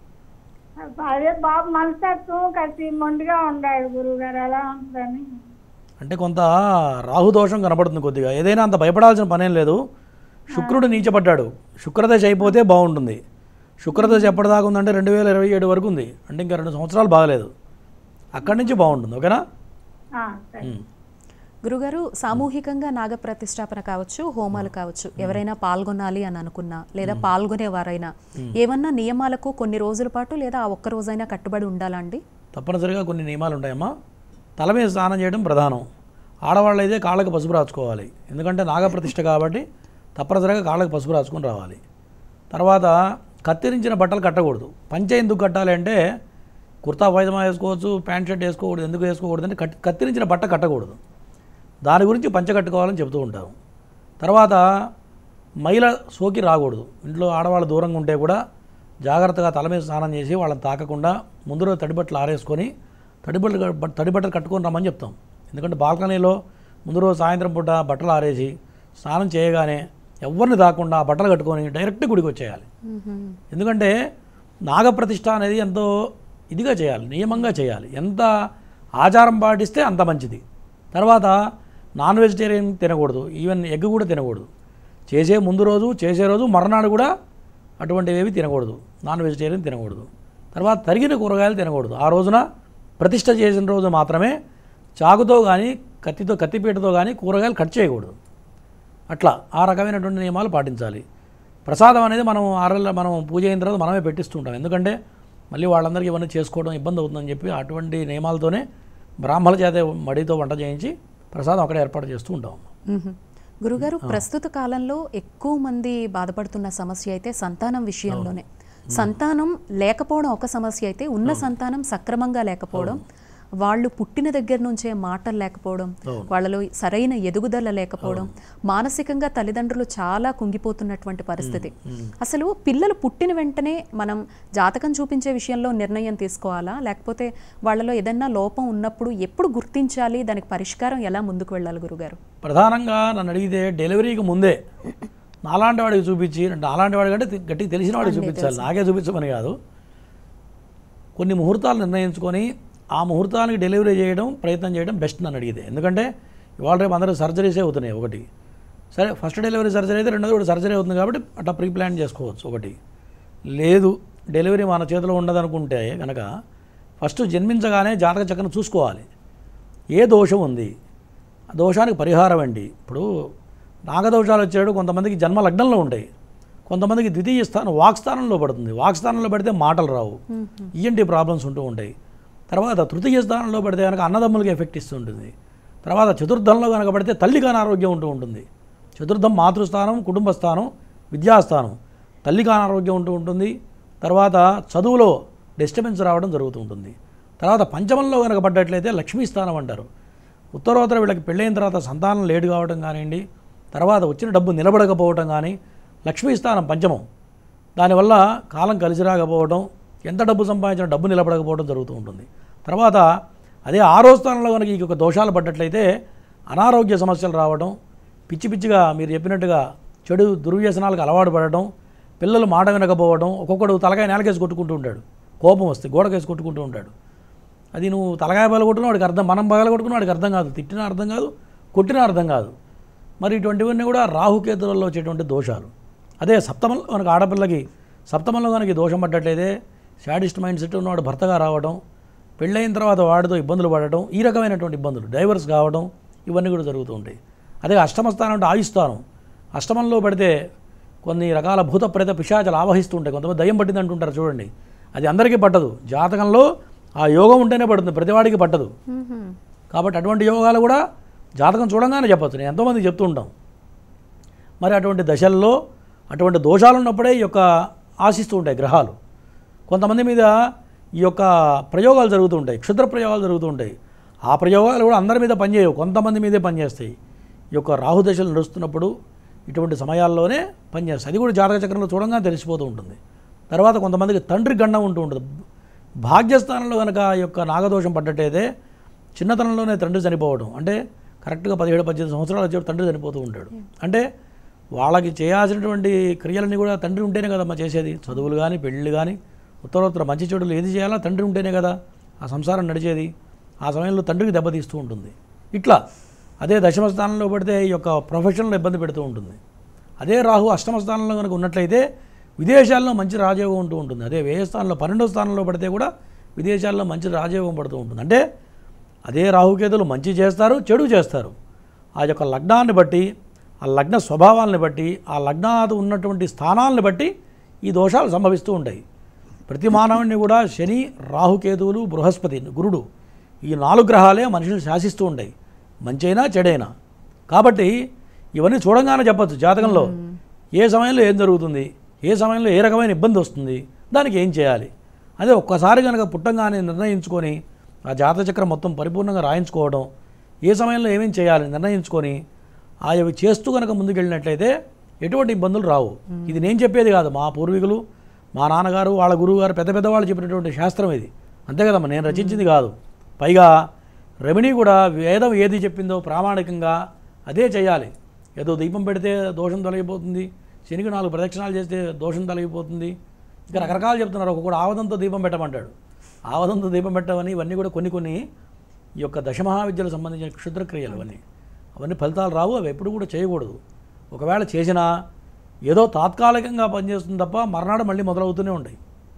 అదే బాబు మనస్తత్వం కలిసి మొండిగా ఉండాడు గురువు గారు ఎలా ఉంటుందని అంటే కొంత రాహుదోషం కనపడుతుంది కొద్దిగా ఏదైనా అంత భయపడాల్సిన పనేం లేదు శుక్రుడు నీచపడ్డాడు శుక్రదశ అయిపోతే బాగుంటుంది శుక్రదశ ఎప్పటిదాకా ఉందంటే రెండు వేల ఇరవై ఏడు వరకు ఉంది అంటే ఇంకా రెండు సంవత్సరాలు బాగలేదు అక్కడి నుంచి బాగుంటుంది ఓకేనా ఆ, సరే ఉమ్. గురుగారు సామూహికంగా నాగ ప్రతిష్టాపన కావచ్చు హోమాలు కావచ్చు ఎవరైనా పాల్గొనాలి అని అనుకున్నా లేదా పాల్గొనేవారైనా ఏమన్నా నియమాలకు కొన్ని రోజుల పాటు లేదా ఆ ఒక్క రోజైనా కట్టుబడి ఉండాలా అండి తప్పనిసరిగా కొన్ని నియమాలు ఉంటాయమ్మా తల మీద స్నానం చేయడం ప్రధానం ఆడవాళ్ళు అయితే కాళ్ళకి పసుపు రాచుకోవాలి ఎందుకంటే నాగప్రతిష్ఠ కాబట్టి తప్పనిసరిగా కాళ్ళకి పసుపు రాచుకొని రావాలి తర్వాత కత్తిరించిన బట్టలు కట్టకూడదు పంచె ఎందుకు కట్టాలి అంటే కుర్తా పైజమా వేసుకోవచ్చు ప్యాంట్ షర్ట్ వేసుకోకూడదు ఎందుకు వేసుకోకూడదు అంటే కట్ కత్తిరించిన బట్ట కట్టకూడదు దాని గురించి పంచె కట్టుకోవాలని చెప్తూ ఉంటారు తర్వాత మైల సోకి రాకూడదు ఇంట్లో ఆడవాళ్ళు దూరంగా ఉంటే కూడా జాగ్రత్తగా తల మీద స్నానం చేసి వాళ్ళని తాకకుండా ముందు రోజు తడిబట్టలు ఆరేసుకొని తడిబట్టలు కట్- తడిబట్టలు కట్టుకొని రమ్మని చెప్తాం ఎందుకంటే బాల్కనీలో ముందు రోజు సాయంత్రం పూట బట్టలు ఆరేసి స్నానం చేయగానే ఎవరిని తాకుండా ఆ బట్టలు కట్టుకొని డైరెక్ట్ గుడికి వచ్చేయాలి ఎందుకంటే నాగప్రతిష్ఠ అనేది ఎంతో ఇదిగా చేయాలి నియమంగా చేయాలి ఎంత ఆచారం పాటిస్తే అంత మంచిది తర్వాత నాన్ వెజిటేరియన్ తినకూడదు ఈవెన్ ఎగ్ కూడా తినకూడదు చేసే ముందు రోజు చేసే రోజు మర్నాడు కూడా అటువంటివి ఏవి తినకూడదు నాన్ వెజిటేరియన్ తినకూడదు తర్వాత తరిగిన కూరగాయలు తినకూడదు ఆ రోజున ప్రతిష్ట చేసిన రోజు మాత్రమే చాకుతో కానీ కత్తితో కత్తిపీటతో కానీ కూరగాయలు కట్ చేయకూడదు అట్లా ఆ రకమైనటువంటి నియమాలు పాటించాలి ప్రసాదం అనేది మనం ఆరల్ల మనం పూజ అయిన తర్వాత మనమే పెట్టిస్తుంటాం ఎందుకంటే మళ్ళీ వాళ్ళందరికీ ఇవన్నీ చేసుకోవడం ఇబ్బంది అవుతుందని చెప్పి అటువంటి నియమాలతోనే బ్రాహ్మణుల చేత మడితో వంట చేయించి ప్రసాదం అక్కడ ఏర్పాటు చేస్తూ ఉంటాం మ్మ్. గురుగారు ప్రస్తుత కాలంలో ఎక్కువ మంది బాధపడుతున్న సమస్య అయితే సంతానం విషయంలోనే సంతానం లేకపోవడం ఒక సమస్య అయితే ఉన్న సంతానం సక్రమంగా లేకపోవడం వాళ్ళు పుట్టిన దగ్గర నుంచే మాటలు లేకపోవడం వాళ్ళలో సరైన ఎదుగుదల లేకపోవడం మానసికంగా తల్లిదండ్రులు చాలా కుంగిపోతున్నటువంటి పరిస్థితి అసలు పిల్లలు పుట్టిన వెంటనే మనం జాతకం చూపించే విషయంలో నిర్ణయం తీసుకోవాలా లేకపోతే వాళ్ళలో ఏదన్నా లోపం ఉన్నప్పుడు ఎప్పుడు గుర్తించాలి దానికి పరిష్కారం ఎలా ముందుకు వెళ్ళాలి గురుగారు ప్రధానంగా నన్ను అడిగితే డెలివరీకి ముందే నాలాంటి వాడికి చూపించి అంటే నాలాంటి వాడి కంటే గట్టిగా తెలిసిన వాడికి చూపించాలి నాకే చూపించమని కాదు కొన్ని ముహూర్తాలు నిర్ణయించుకొని ఆ ముహూర్తానికి డెలివరీ చేయడం ప్రయత్నం చేయడం బెస్ట్ నన్ను అడిగితే ఎందుకంటే ఇవాళ రేపు అందరూ సర్జరీసే అవుతున్నాయి ఒకటి సరే ఫస్ట్ డెలివరీ సర్జరీ అయితే రెండోది కూడా సర్జరీ అవుతుంది కాబట్టి అట్లా ప్రీ ప్లాన్ చేసుకోవచ్చు ఒకటి లేదు డెలివరీ మన చేతిలో ఉండదనుకుంటే కనుక ఫస్ట్ జన్మించగానే జాతక చక్రం చూసుకోవాలి ఏ దోషం ఉంది ఆ దోషానికి పరిహారం అండి ఇప్పుడు నాగదోషాలు వచ్చాడు కొంతమందికి జన్మ లగ్నంలో ఉంటాయి కొంతమందికి ద్వితీయ స్థానం వాక్ స్థానంలో పడుతుంది వాక్ స్థానంలో పడితే మాటలు రావు ఈఎన్టీ ప్రాబ్లమ్స్ ఉంటూ ఉంటాయి తర్వాత తృతీయ స్థానంలో పడితే కనుక అన్నదమ్ములకి ఎఫెక్ట్ ఇస్తుంటుంది తర్వాత చతుర్థంలో కనుక పడితే తల్లికి అనారోగ్యం ఉంటూ ఉంటుంది చతుర్థం మాతృస్థానం కుటుంబ స్థానం విద్యాస్థానం తల్లికి అనారోగ్యం ఉంటూ ఉంటుంది తర్వాత చదువులో డిస్టర్బెన్స్ రావడం జరుగుతూ ఉంటుంది తర్వాత పంచమంలో కనుక పడ్డట్లయితే లక్ష్మీ స్థానం అంటారు ఉత్తరోత్తర వీళ్ళకి పెళ్ళైన తర్వాత సంతానం లేటు కావడం కానివ్వండి తర్వాత వచ్చిన డబ్బు నిలబడకపోవటం కానీ లక్ష్మీ స్థానం పంచమం దానివల్ల కాలం కలిసి రాకపోవడం ఎంత డబ్బు సంపాదించిన డబ్బు నిలబడకపోవడం జరుగుతూ ఉంటుంది తర్వాత అదే ఆరో స్థానంలో కనుక ఈ యొక్క దోషాలు పడ్డట్లయితే అనారోగ్య సమస్యలు రావడం పిచ్చి పిచ్చిగా మీరు చెప్పినట్టుగా చెడు దుర్వ్యసనాలకు అలవాటు పడటం పిల్లలు మాట వినకపోవడం ఒక్కొక్కడు తలకాయ నేలకేసి కొట్టుకుంటూ ఉంటాడు కోపం వస్తే గోడకేసి కొట్టుకుంటూ ఉంటాడు అది నువ్వు తలకాయ బల కొట్టుకున్న వాడికి అర్థం మనం బగల కొట్టుకున్న వాడికి అర్థం కాదు తిట్టినా అర్థం కాదు కొట్టినా అర్థం కాదు మరి ఇటువంటివన్నీ కూడా రాహుకేతులలో వచ్చేటువంటి దోషాలు అదే సప్తమంలో మనకు ఆడపిల్లకి సప్తమంలో కనుక ఈ దోషం పడ్డట్లయితే శాడిస్ట్ మైండ్ సెట్ ఉన్నవాడు భర్తగా రావడం పెళ్ళైన తర్వాత వాడితో ఇబ్బందులు పడటం ఈ రకమైనటువంటి ఇబ్బందులు డైవర్స్ కావడం ఇవన్నీ కూడా జరుగుతూ ఉంటాయి అదే అష్టమ స్థానం అంటే ఆయుస్థానం అష్టమంలో పడితే కొన్ని రకాల భూత ప్రేత పిశాచాలు ఆవహిస్తూ ఉంటాయి కొంతమంది దయ్యం పట్టింది అంటుంటారు చూడండి అది అందరికీ పట్టదు జాతకంలో ఆ యోగం ఉంటేనే పడుతుంది ప్రతివాడికి పట్టదు కాబట్టి అటువంటి యోగాలు కూడా జాతకం చూడంగానే చెప్పచ్చు నేను ఎంతోమందికి చెప్తూ ఉంటాం మరి అటువంటి దశల్లో అటువంటి దోషాలు ఉన్నప్పుడే ఈ యొక్క ఆశిస్తూ ఉంటాయి గ్రహాలు కొంతమంది మీద ఈ యొక్క ప్రయోగాలు జరుగుతూ ఉంటాయి క్షుద్ర ప్రయోగాలు జరుగుతూ ఉంటాయి ఆ ప్రయోగాలు కూడా అందరి మీద పనిచేయవు కొంతమంది మీదే పనిచేస్తాయి ఈ యొక్క రాహు దశలు నడుస్తున్నప్పుడు ఇటువంటి సమయాల్లోనే పనిచేస్తాయి అది కూడా జాతక చక్రంలో చూడంగా తెలిసిపోతూ ఉంటుంది తర్వాత కొంతమందికి తండ్రి గండం ఉంటూ ఉంటుంది భాగ్యస్థానంలో కనుక ఈ యొక్క నాగదోషం పడ్డట్టయితే చిన్నతనంలోనే తండ్రి చనిపోవడం అంటే కరెక్ట్గా పదిహేడు పద్దెనిమిది సంవత్సరాలు వచ్చేప్పుడు తండ్రి చనిపోతూ ఉంటాడు అంటే వాళ్ళకి చేయాల్సినటువంటి క్రియలన్నీ కూడా తండ్రి ఉంటేనే కదమ్మా చేసేది చదువులు కానీ పెళ్ళిళ్ళు కానీ ఉత్తరోత్తర మంచి చెడులు ఏది చేయాలా తండ్రి ఉంటేనే కదా ఆ సంసారం నడిచేది ఆ సమయంలో తండ్రికి దెబ్బతీస్తూ ఉంటుంది ఇట్లా అదే దశమ స్థానంలో పడితే ఈ యొక్క ప్రొఫెషన్లో ఇబ్బంది పెడుతూ ఉంటుంది అదే రాహు అష్టమ స్థానంలో కనుక ఉన్నట్లయితే విదేశాల్లో మంచి రాజయోగం ఉంటూ ఉంటుంది అదే వ్యయ స్థానంలో పన్నెండో స్థానంలో పడితే కూడా విదేశాల్లో మంచి రాజయోగం పడుతూ ఉంటుంది అంటే అదే రాహుకేతులు మంచి చేస్తారు చెడు చేస్తారు ఆ యొక్క లగ్నాన్ని బట్టి ఆ లగ్న స్వభావాలను బట్టి ఆ లగ్నాది ఉన్నటువంటి స్థానాలను బట్టి ఈ దోషాలు సంభవిస్తూ ఉంటాయి ప్రతి మానవుడిని కూడా శని రాహుకేతువులు బృహస్పతి గురుడు ఈ నాలుగు గ్రహాలే మనుషులు శాసిస్తూ ఉంటాయి మంచైనా చెడైనా కాబట్టి ఇవన్నీ చూడంగానే చెప్పచ్చు జాతకంలో ఏ సమయంలో ఏం జరుగుతుంది ఏ సమయంలో ఏ రకమైన ఇబ్బంది వస్తుంది దానికి ఏం చేయాలి అదే ఒక్కసారి కనుక పుట్టంగానే నిర్ణయించుకొని ఆ జాతక చక్రం మొత్తం పరిపూర్ణంగా రాయించుకోవడం ఏ సమయంలో ఏమేం చేయాలి నిర్ణయించుకొని అవి చేస్తూ కనుక ముందుకెళ్ళినట్లయితే ఎటువంటి ఇబ్బందులు రావు ఇది నేను చెప్పేది కాదు మా పూర్వీకులు మా నాన్నగారు వాళ్ళ గురువు గారు పెద్ద పెద్దవాళ్ళు చెప్పినటువంటి శాస్త్రం ఇది అంతే కదమ్మా నేను రచించింది కాదు పైగా రెమెడీ కూడా వేదం ఏది చెప్పిందో ప్రామాణికంగా అదే చేయాలి ఏదో దీపం పెడితే దోషం తొలగిపోతుంది శనికి నాలుగు ప్రదక్షిణాలు చేస్తే దోషం తొలగిపోతుంది ఇంకా రకరకాలు చెప్తున్నారు ఒక్కొక్కడు ఆవదంతో దీపం పెట్టమంటాడు ఆవదంతో దీపం పెట్టమని ఇవన్నీ కూడా కొన్ని కొన్ని ఈ యొక్క దశమహావిద్యలకు సంబంధించిన క్షుద్రక్రియలు అవన్నీ అవన్నీ ఫలితాలు రావు అవి ఎప్పుడు కూడా చేయకూడదు ఒకవేళ చేసినా ఏదో తాత్కాలికంగా పనిచేస్తుంది తప్ప మర్నాడు మళ్ళీ మొదలవుతూనే ఉంటాయి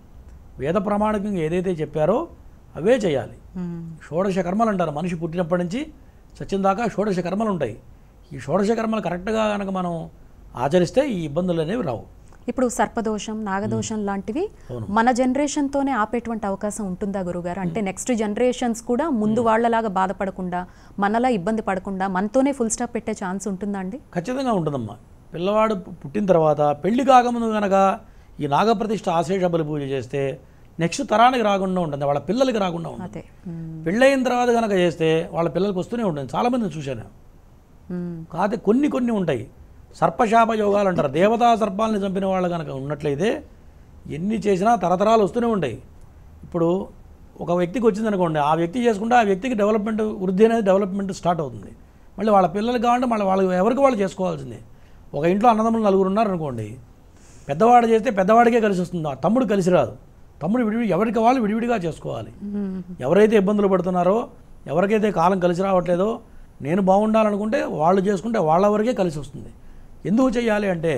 వేద ప్రామాణికంగా ఏదైతే చెప్పారో అవే చేయాలి షోడశ కర్మలు అంటారు మనిషి పుట్టినప్పటి నుంచి సత్యం దాకా షోడశ కర్మలు ఉంటాయి ఈ షోడశ కర్మలు కరెక్ట్గా కనుక మనం ఆచరిస్తే ఈ ఇబ్బందులు అనేవి రావు ఇప్పుడు సర్పదోషం నాగదోషం లాంటివి అవును. మన జనరేషన్తోనే ఆపేటువంటి అవకాశం ఉంటుందా గురుగారు అంటే నెక్స్ట్ జనరేషన్స్ కూడా ముందు వాళ్ళలాగా బాధపడకుండా మనలా ఇబ్బంది పడకుండా మనతోనే ఫుల్ స్టాప్ పెట్టే ఛాన్స్ ఉంటుందా అండి ఖచ్చితంగా ఉంటుందమ్మా పిల్లవాడు పు- పుట్టిన తర్వాత పెళ్లి కాకముందు కనుక ఈ నాగప్రతిష్ఠ ఆశేష బలి పూజ చేస్తే నెక్స్ట్ తరానికి రాకుండా ఉంటుంది వాళ్ళ పిల్లలకి రాకుండా ఉంటుంది అదే మ్మ్. పెళ్ళయిన తర్వాత కనుక చేస్తే వాళ్ళ పిల్లలకి వస్తూనే ఉంటుంది చాలామందిని చూశాను మ్మ్. కాకపోతే కొన్ని కొన్ని ఉంటాయి సర్పశాప యోగాలు అంటారు దేవతా సర్పాలని చంపిన వాళ్ళు కనుక ఉన్నట్లయితే ఎన్ని చేసినా తరతరాలు వస్తూనే ఉంటాయి ఇప్పుడు ఒక వ్యక్తికి వచ్చిందనుకోండి ఆ వ్యక్తి చేసుకుంటే ఆ వ్యక్తికి డెవలప్మెంట్ వృద్ధి అనేది డెవలప్మెంట్ స్టార్ట్ అవుతుంది మళ్ళీ వాళ్ళ పిల్లలకి కావాలంటే మళ్ళీ వాళ్ళు ఎవరికి వాళ్ళు చేసుకోవాల్సిందే ఒక ఇంట్లో అన్నదమ్ములు నలుగురు ఉన్నారనుకోండి పెద్దవాడు చేస్తే పెద్దవాడికే కలిసి వస్తుంది ఆ తమ్ముడు కలిసి రాదు తమ్ముడు విడివిడి ఎవరికి వాళ్ళు విడివిడిగా చేసుకోవాలి ఎవరైతే ఇబ్బందులు పడుతున్నారో ఎవరికైతే కాలం కలిసి రావట్లేదో నేను బాగుండాలనుకుంటే వాళ్ళు చేసుకుంటే వాళ్ళ వరకే కలిసి వస్తుంది ఎందుకు చేయాలి అంటే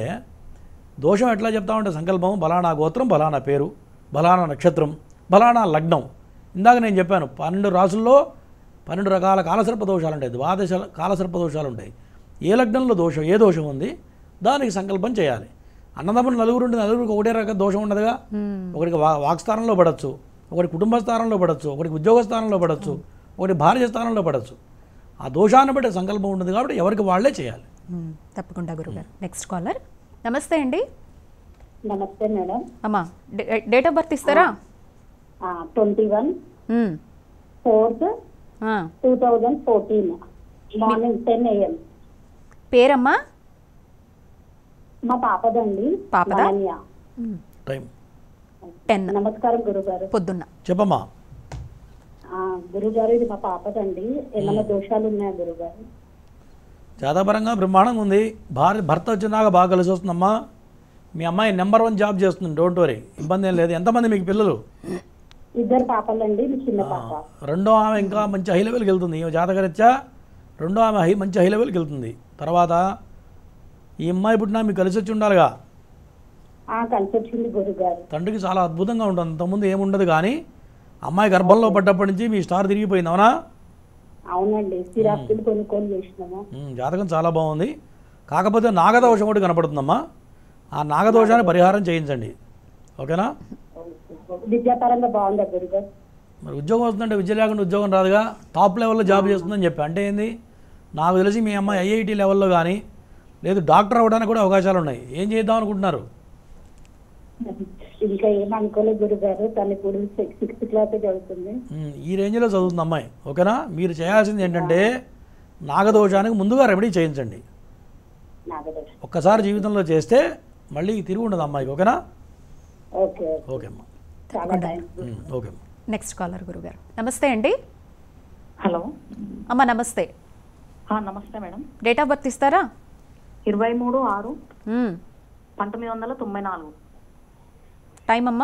దోషం ఎట్లా చెప్తామంటే సంకల్పం బలానా గోత్రం బలానా పేరు బలానా నక్షత్రం బలానా లగ్నం ఇందాక నేను చెప్పాను పన్నెండు రాసుల్లో పన్నెండు రకాల కాలసర్ప దోషాలు ఉంటాయి ద్వాదశ కాలసర్ప దోషాలు ఉంటాయి ఏ లగ్నంలో దోషం ఏ దోషం ఉంది దానికి సంకల్పం చేయాలి అన్నదమ్ములు నలుగురు ఉంటే నలుగురికి ఒకటే రకం దోషం ఉండదుగా ఒకరికి వా వాక్స్థానంలో పడవచ్చు ఒకటి కుటుంబ స్థానంలో పడవచ్చు ఒకటి ఉద్యోగ స్థానంలో పడవచ్చు ఒకటి భార్య స్థానంలో పడవచ్చు ఆ దోషాన్ని బట్టి సంకల్పం ఉంటుంది కాబట్టి ఎవరికి వాళ్ళే చేయాలి మ్మ్. తప్పకుండా గురుగారు నెక్స్ట్ కాలర్ నమస్తే అండి నమస్తే మేడం అమ్మా డే- డేట్ ఆఫ్ బర్త్ ఇస్తారా ట్వంటీ వన్ మ్మ్. ఫోర్త్ ఆ. Two thousand fourteen morning ten AM పేరమ్మా మా పాపదండి పాపదా? లావణ్య. టైం టెన్ నమస్కారం గురుగారు పొద్దున్న చెప్పమ్మా గురుగారు ఇది మా పాపదండి ఏమైనా దోషాలు ఉన్నాయా గురుగారు జాతపరంగా బ్రహ్మాండంగా ఉంది భార్య భర్త వచ్చినాక బాగా కలిసి వస్తుందమ్మా మీ అమ్మాయి నెంబర్ వన్ జాబ్ చేస్తుంది డోంట్ వరీ ఇబ్బంది ఏం లేదు ఎంతమంది మీకు పిల్లలు ఇద్దరు పాపలండి ఇది చిన్న పాప రెండో ఆమె ఇంకా మంచి హై లెవెల్కి వెళ్తుంది ఈమె జాతకరీత్యా రెండో ఆమె హై మంచి హై లెవెల్కి వెళ్తుంది తర్వాత ఈ అమ్మాయి పుట్టినా మీకు కలిసి వచ్చి ఉండాలిగా ఆ కలిసి వచ్చింది గురుగారు తండ్రికి చాలా అద్భుతంగా ఉంటుంది అంతకుముందు ఏముండదు కానీ అమ్మాయి గర్భంలో పడ్డప్పటి నుంచి మీ స్టార్ తిరిగిపోయింది అవునా అవునండి స్థిరాస్తులు కొనుక్కొని చేసినాము ఉమ్, జాతకం చాలా బాగుంది కాకపోతే నాగదోషం ఒకటి కనపడుతుందమ్మా ఆ నాగదోషాన్ని పరిహారం చేయించండి ఓకేనా విద్యాపరంగా బాగుందా గురుగారు మరి ఉద్యోగం వస్తుందంటే విద్య లేకుండా ఉద్యోగం రాదుగా టాప్ లెవెల్లో జాబ్ చేస్తుందని చెప్పి అంటే ఏంది నాకు తెలిసి మీ అమ్మాయి ఐఐటి లెవెల్లో కానీ లేదు డాక్టర్ అవ్వడానికి కూడా అవకాశాలు ఉన్నాయి ఏం చేద్దాం అనుకుంటున్నారు ఇంకా ఏం అనుకోలేదు గురుగారు తను ఇప్పుడు సిక్స్త్ క్లాస్ చదువుతుంది ఉమ్, ఈ రేంజ్లో చదువుతుంది అమ్మాయి ఓకేనా మీరు చేయాల్సింది ఏంటంటే నాగదోషానికి ముందుగా రెమెడీ చేయించండి నాగదోషం ఒక్కసారి జీవితంలో చేస్తే మళ్ళీ తిరిగి ఉండదు అమ్మాయికి ఓకేనా ఓకే ఓకే అమ్మా చాలా థ్యాంక్స్ ఉమ్, ఓకే అమ్మా నెక్స్ట్ కాలర్ గురుగారు నమస్తే అండి హలో అమ్మ నమస్తే ఆ, నమస్తే మేడం డేట్ ఆఫ్ బర్త్ ఇస్తారా ఇరవై మూడు ఆరు మ్మ్. పంతొమ్మిది వందల తొంభై నాలుగు టైం అమ్మా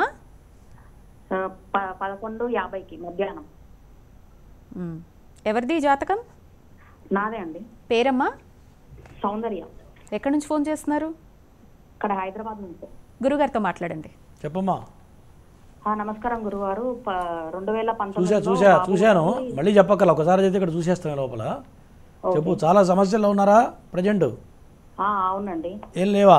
ఆ, ప- పదకొండు యాభైకి మధ్యాహ్నం మ్మ్. ఎవరిది ఈ జాతకం నాదే అండి పేరమ్మా సౌందర్య ఎక్కడి నుంచి ఫోన్ చేస్తున్నారు ఇక్కడ హైదరాబాద్ నుంచి గురుగారితో మాట్లాడండి చెప్పమ్మా ఆ, నమస్కారం గురువారు ప- రెండు వేల చూసా పంతొమ్మిదిలో చూసా బాబు చూశాను గారికి- మళ్ళీ చెప్పక్కల ఒకసారి అయితే ఇక్కడ చూసేస్తాను లోపల చెప్పు చాలా సమస్యలు ఉన్నారా ప్రజెంట్ ఆ, అవునండి ఏం లేవా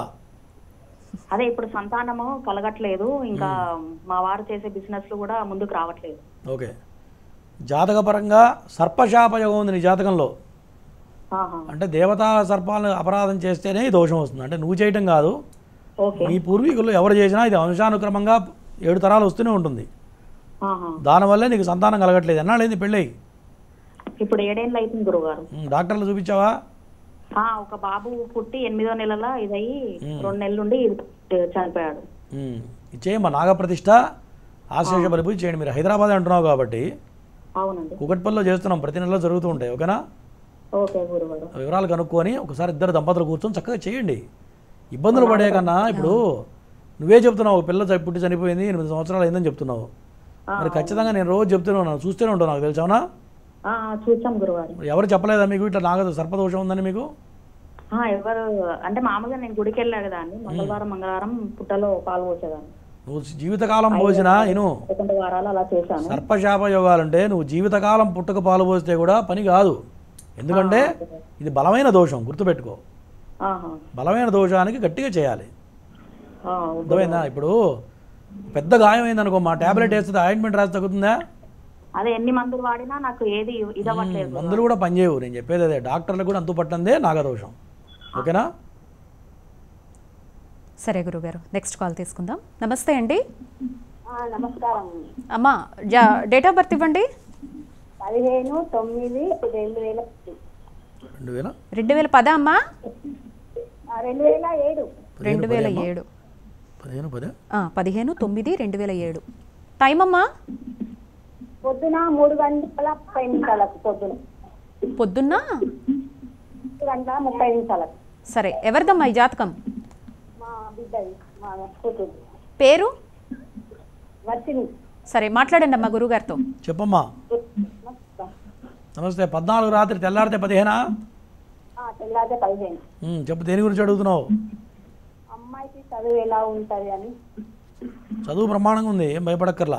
అదే ఇప్పుడు సంతానము కలగట్లేదు ఇంకా మా వారు చేసే బిజినెస్లు కూడా ముందుకు రావట్లేదు ఓకే జాతకపరంగా సర్పశాపయోగం ఉంది నీ జాతకంలో ఆహా. అంటే దేవతా సర్పాలను అపరాధం చేస్తేనే ఈ దోషం వస్తుంది అంటే నువ్వు చేయటం కాదు ఓకే మీ పూర్వీకులు ఎవరు చేసినా ఇది వంశానుక్రమంగా ఏడు తరాలు వస్తూనే ఉంటుంది ఆహా. దానివల్లే నీకు సంతానం కలగట్లేదు ఎన్నాళ్ళైంది పెళ్ళి ఇప్పుడు ఏడేళ్ళు అవుతుంది గురుగారు డాక్టర్లు చూపించావా ఆ, ఒక బాబు పుట్టి ఎనిమిదో నెలల ఇదయ్యి రెండు నెలల నుండి చనిపోయాడు ఉమ్, ఇది చేయమ్మా నాగప్రతిష్ఠ ఆశేష బలిపూజ చేయండి మీరు హైదరాబాద్ అంటున్నావు కాబట్టి అవునండి కుకట్పల్లిలో చేస్తున్నాం ప్రతి నెలలో జరుగుతూ ఉంటాయి ఓకేనా ఓకే గురుగారు ఆ వివరాలు కనుక్కొని ఒకసారి ఇద్దరు దంపతులు కూర్చొని చక్కగా చేయండి ఇబ్బందులు పడే కన్నా ఇప్పుడు నువ్వే చెప్తున్నావు ఒక పిల్ల చ- పుట్టి చనిపోయింది ఎనిమిది సంవత్సరాలు అయిందని చెప్తున్నావు మరి ఖచ్చితంగా నేను రోజు చెప్తూనే చూస్తూనే ఉంటాను నాకు తెలుసావునా ఆ, చూసాం గురువారు మరి ఎవరు చెప్పలేదా మీకు ఇట్లా నాగ సర్పదోషం ఉందని మీకు ఆ, ఎవరు అంటే మామూలుగా నేను గుడికి వెళ్ళా కదా అండి మంగళవారం మంగళవారం పుట్టలో పాలు పోసేదాన్ని నువ్వు జీవితకాలం పోసినా ఇను పదకొండు వారాలు అలా చేశాను సర్పశాప యోగాలంటే నువ్వు జీవితకాలం పుట్టక పాలు పోస్తే కూడా పని కాదు ఎందుకంటే ఇది బలమైన దోషం గుర్తుపెట్టుకో ఆహా. బలమైన దోషానికి గట్టిగా చేయాలి ఆ, అర్థమైందా ఇప్పుడు పెద్ద గాయం అయిందనుకో మా టాబ్లెట్ వేస్తే ఆయింట్మెంట్ రాసి తగ్గుతుందా అదే ఎన్ని మందులు వాడినా నాకు ఏది ఇదవ్వట్లేదు మందులు కూడా పనిచేయవు నేను చెప్పేది అదే డాక్టర్లకు కూడా అంతు పట్టందే నాగదోషం ఓకేనా సరే గురుగారు నెక్స్ట్ కాల్ తీసుకుందాం నమస్తే అండి నమస్కారం అమ్మా జా డేట్ ఆఫ్ బర్త్ ఇవ్వండి పదిహేను తొమ్మిది రెండు వేల రెండు వేల రెండు వేల పదా అమ్మా ఆ, రెండు వేల ఏడు రెండు వేల ఏడు పదిహేను పదే ఆ, పదిహేను తొమ్మిది రెండు వేల ఏడు టైం అమ్మా పొద్దున మూడు గంటల ముప్పై నిమిషాలకు పొద్దున పొద్దున్న మూడు గంటల ముప్పై నిమిషాలకు సరే ఎవరిదమ్మా ఈ జాతకం మా బిడ్డది మా కూతురు పేరు వచ్చింది సరే మాట్లాడండి అమ్మా గురుగారితో చెప్పమ్మా నమస్తే పద్నాలుగు రాత్రి తెల్లారితే పదిహేనా తెల్లారితే పదిహేను ఉమ్, చెప్పు దేని గురించి అడుగుతున్నావు అమ్మాయికి చదువు ఎలా ఉంటది అని చదువు బ్రహ్మాండంగా ఉంది ఏం భయపడక్కర్లా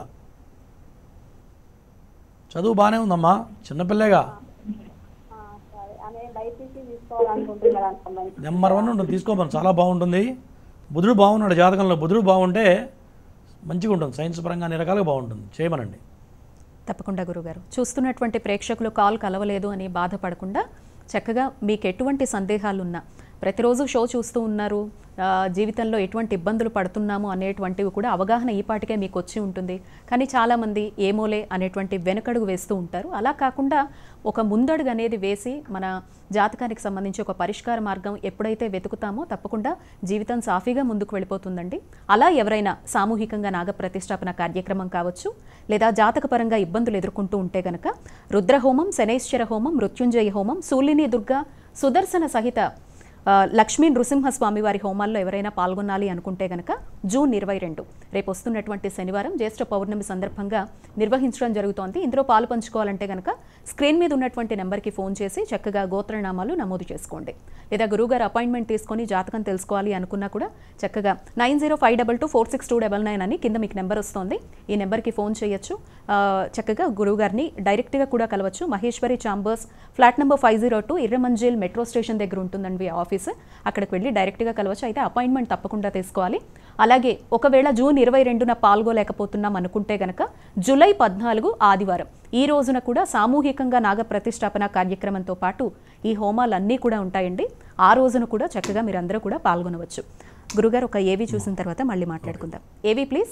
చదువు బాగానే ఉందమ్మా చిన్నపిల్లేగా ఆ, సరే ఆమె బైపీసీ తీసుకోవాలనుకుంటున్నారు దానికి సంబంధించి నెంబర్ వన్ ఉంటుంది తీసుకోమని చాలా బాగుంటుంది బుధుడు బాగున్నాడు జాతకంలో బుధుడు బాగుంటే మంచిగా ఉంటుంది సైన్స్ పరంగా అన్ని రకాలుగా బాగుంటుంది చేయమనండి తప్పకుండా గురుగారు చూస్తున్నటువంటి ప్రేక్షకులు కాల్ కలవలేదు అని బాధపడకుండా చక్కగా మీకు ఎటువంటి సందేహాలు ఉన్నా ప్రతిరోజు షో చూస్తూ ఉన్నారు ఆ, జీవితంలో ఎటువంటి ఇబ్బందులు పడుతున్నాము అనేటువంటివి కూడా అవగాహన ఈ పాటికే మీకు వచ్చి ఉంటుంది కానీ చాలామంది ఏమోలే అనేటువంటి వెనకడుగు వేస్తూ ఉంటారు అలా కాకుండా ఒక ముందడుగు అనేది వేసి మన జాతకానికి సంబంధించి ఒక పరిష్కార మార్గం ఎప్పుడైతే వెతుకుతామో తప్పకుండా జీవితం సాఫీగా ముందుకు వెళ్ళిపోతుందండి అలా ఎవరైనా సామూహికంగా నాగ ప్రతిష్టాపన కార్యక్రమం కావచ్చు లేదా జాతకపరంగా ఇబ్బందులు ఎదుర్కొంటూ ఉంటే గనక రుద్రహోమం శనైశ్వర హోమం మృత్యుంజయ హోమం సూలిని దుర్గా సుదర్శన సహిత ఆ, లక్ష్మీ నృసింహస్వామి వారి హోమాల్లో ఎవరైనా పాల్గొనాలి అనుకుంటే గనక జూన్ ఇరవై రెండు రేపు వస్తున్నటువంటి శనివారం జ్యేష్ఠ పౌర్ణమి సందర్భంగా నిర్వహించడం జరుగుతోంది ఇందులో పాలు పంచుకోవాలంటే గనక స్క్రీన్ మీద ఉన్నటువంటి నెంబర్కి ఫోన్ చేసి చక్కగా గోత్రనామాలు నమోదు చేసుకోండి లేదా గురువుగారు అపాయింట్మెంట్ తీసుకొని జాతకం తెలుసుకోవాలి అనుకున్నా కూడా చక్కగా nine zero five double two four six two double nine అని కింద మీకు నెంబర్ వస్తుంది ఈ నెంబర్కి ఫోన్ చేయొచ్చు ఆ, చక్కగా గురువుగారిని డైరెక్ట్గా కూడా కలవచ్చు Maheshwari chambers flat number five zero two Erram Manzil metro station దగ్గర ఉంటుందండి ఆఫీస్ అక్కడికి వెళ్ళి డైరెక్ట్గా కలవచ్చు అయితే అపాయింట్మెంట్ తప్పకుండా తీసుకోవాలి అలాగే ఒకవేళ జూన్ ఇరవై రెండున పాల్గొలేకపోతున్నాం అనుకుంటే గనక జూలై పద్నాలుగు ఆదివారం ఈ రోజున కూడా సామూహికంగా నాగ ప్రతిష్టాపన కార్యక్రమంతో పాటు ఈ హోమాలన్నీ కూడా ఉంటాయండి ఆ రోజున కూడా చక్కగా మీరందరూ కూడా పాల్గొనవచ్చు గురుగారు ఒక ఏవి చూసిన తర్వాత మళ్ళీ మాట్లాడుకుందాం ఏవి ప్లీజ్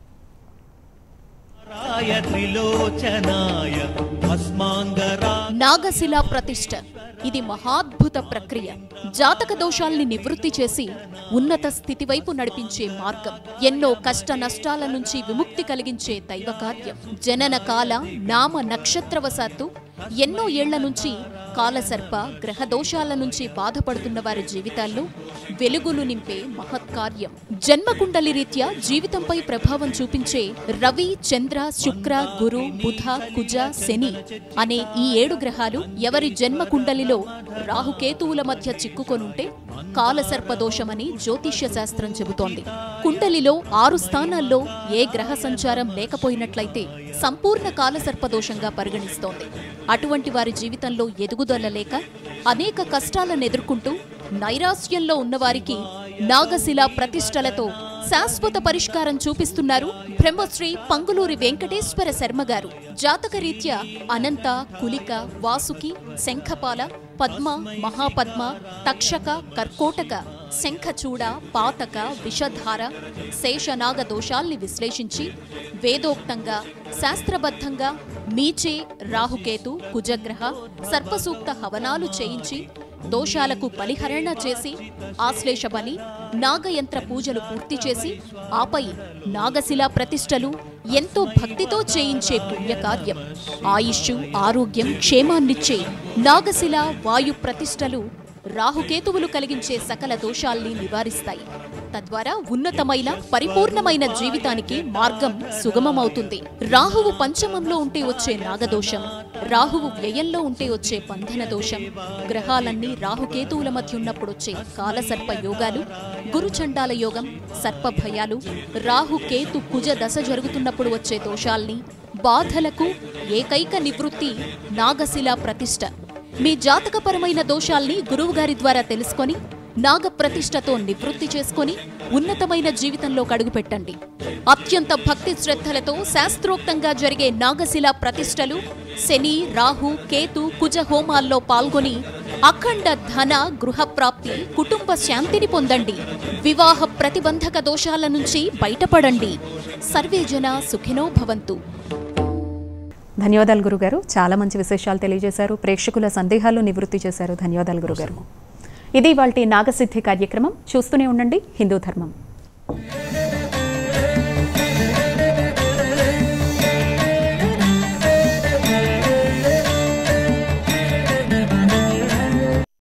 రాయ త్రిలోచనాయ భస్మాంగరా నాగశిల ప్రతిష్ఠ ఇది మహాద్భుత ప్రక్రియ జాతక దోషాల్ని నివృత్తి చేసి ఉన్నత స్థితి వైపు నడిపించే మార్గం ఎన్నో కష్ట నష్టాల నుంచి విముక్తి కలిగించే దైవ కార్యం జనన కాల నామ నక్షత్రవశాత్తు ఎన్నో ఏళ్ల నుంచి కాలసర్ప గ్రహ దోషాల నుంచి బాధపడుతున్న వారి జీవితాల్లో వెలుగులు నింపే మహత్కార్యం జన్మకుండలి రీత్యా జీవితంపై ప్రభావం చూపించే రవి చంద్ర శుక్ర గురు బుధ కుజ శని అనే ఈ ఏడు గ్రహాలు ఎవరి జన్మ కుండలిలో రాహుకేతువుల మధ్య చిక్కుకొనుంటే కాలసర్ప దోషమని జ్యోతిష్య శాస్త్రం చెబుతోంది కుండలిలో ఆరు స్థానాల్లో ఏ గ్రహ సంచారం లేకపోయినట్లయితే సంపూర్ణ కాలసర్ప దోషంగా పరిగణిస్తోంది అటువంటి వారి జీవితంలో ఎదుగుదల లేక అనేక కష్టాలను ఎదుర్కొంటూ నైరాశ్యంలో ఉన్నవారికి నాగశిల ప్రతిష్టలతో శాశ్వత పరిష్కారం చూపిస్తున్నారు బ్రహ్మశ్రీ పంగులూరి వెంకటేశ్వర శర్మ గారు జాతకరీత్యా అనంత కులిక వాసుకి శంఖపాల పద్మ మహాపద్మ తక్షక కర్కోటక శంఖచూడ పాతక విషధార శేషనాగ దోషాల్ని విశ్లేషించి వేదోక్తంగా శాస్త్రబద్ధంగా మీచే రాహుకేతు కుజగ్రహ సర్పసూక్త హవనాలు చేయించి దోషాలకు బలిహరణ చేసి ఆశ్లేష బలి నాగయంత్ర పూజలు పూర్తి చేసి ఆపై నాగశిలా ప్రతిష్టలు ఎంతో భక్తితో చేయించే పుణ్యకార్యం ఆయుష్షు ఆరోగ్యం క్షేమాన్నిచ్చే నాగశిల వాయు ప్రతిష్టలు రాహుకేతువులు కలిగించే సకల దోషాల్ని నివారిస్తాయి తద్వారా ఉన్నతమైన పరిపూర్ణమైన జీవితానికి మార్గం సుగమమవుతుంది రాహువు పంచమంలో ఉంటే వచ్చే నాగదోషం రాహువు వ్యయంలో ఉంటే వచ్చే బంధన దోషం గ్రహాలన్నీ రాహుకేతువుల మధ్య ఉన్నప్పుడు వచ్చే కాలసర్ప యోగాలు గురుచండాల యోగం సర్ప భయాలు రాహు కేతు కుజ దశ జరుగుతున్నప్పుడు వచ్చే దోషాల్ని బాధలకు ఏకైక నివృత్తి నాగశిలా ప్రతిష్ఠ మీ జాతకపరమైన దోషాల్ని గురువుగారి ద్వారా తెలుసుకొని నాగ ప్రతిష్టతో నివృత్తి చేసుకొని ఉన్నతమైన జీవితంలో అడుగుపెట్టండి అత్యంత భక్తి శ్రద్ధలతో శాస్త్రోక్తంగా జరిగే నాగశిల ప్రతిష్టలు శని రాహు కేతు కుజ హోమాల్లో పాల్గొని అఖండ ధన గృహప్రాప్తి కుటుంబ శాంతిని పొందండి వివాహ ప్రతిబంధక దోషాల నుంచి బయటపడండి సర్వేజన సుఖినో భవంతు ధన్యవాదాలు గురుగారు చాలా మంచి విశేషాలు తెలియజేశారు ప్రేక్షకుల సందేహాలు నివృత్తి చేశారు ధన్యవాదాలు గురుగారు ఇది వాళ్ళ నాగసిద్ధి కార్యక్రమం చూస్తూనే ఉండండి హిందూ ధర్మం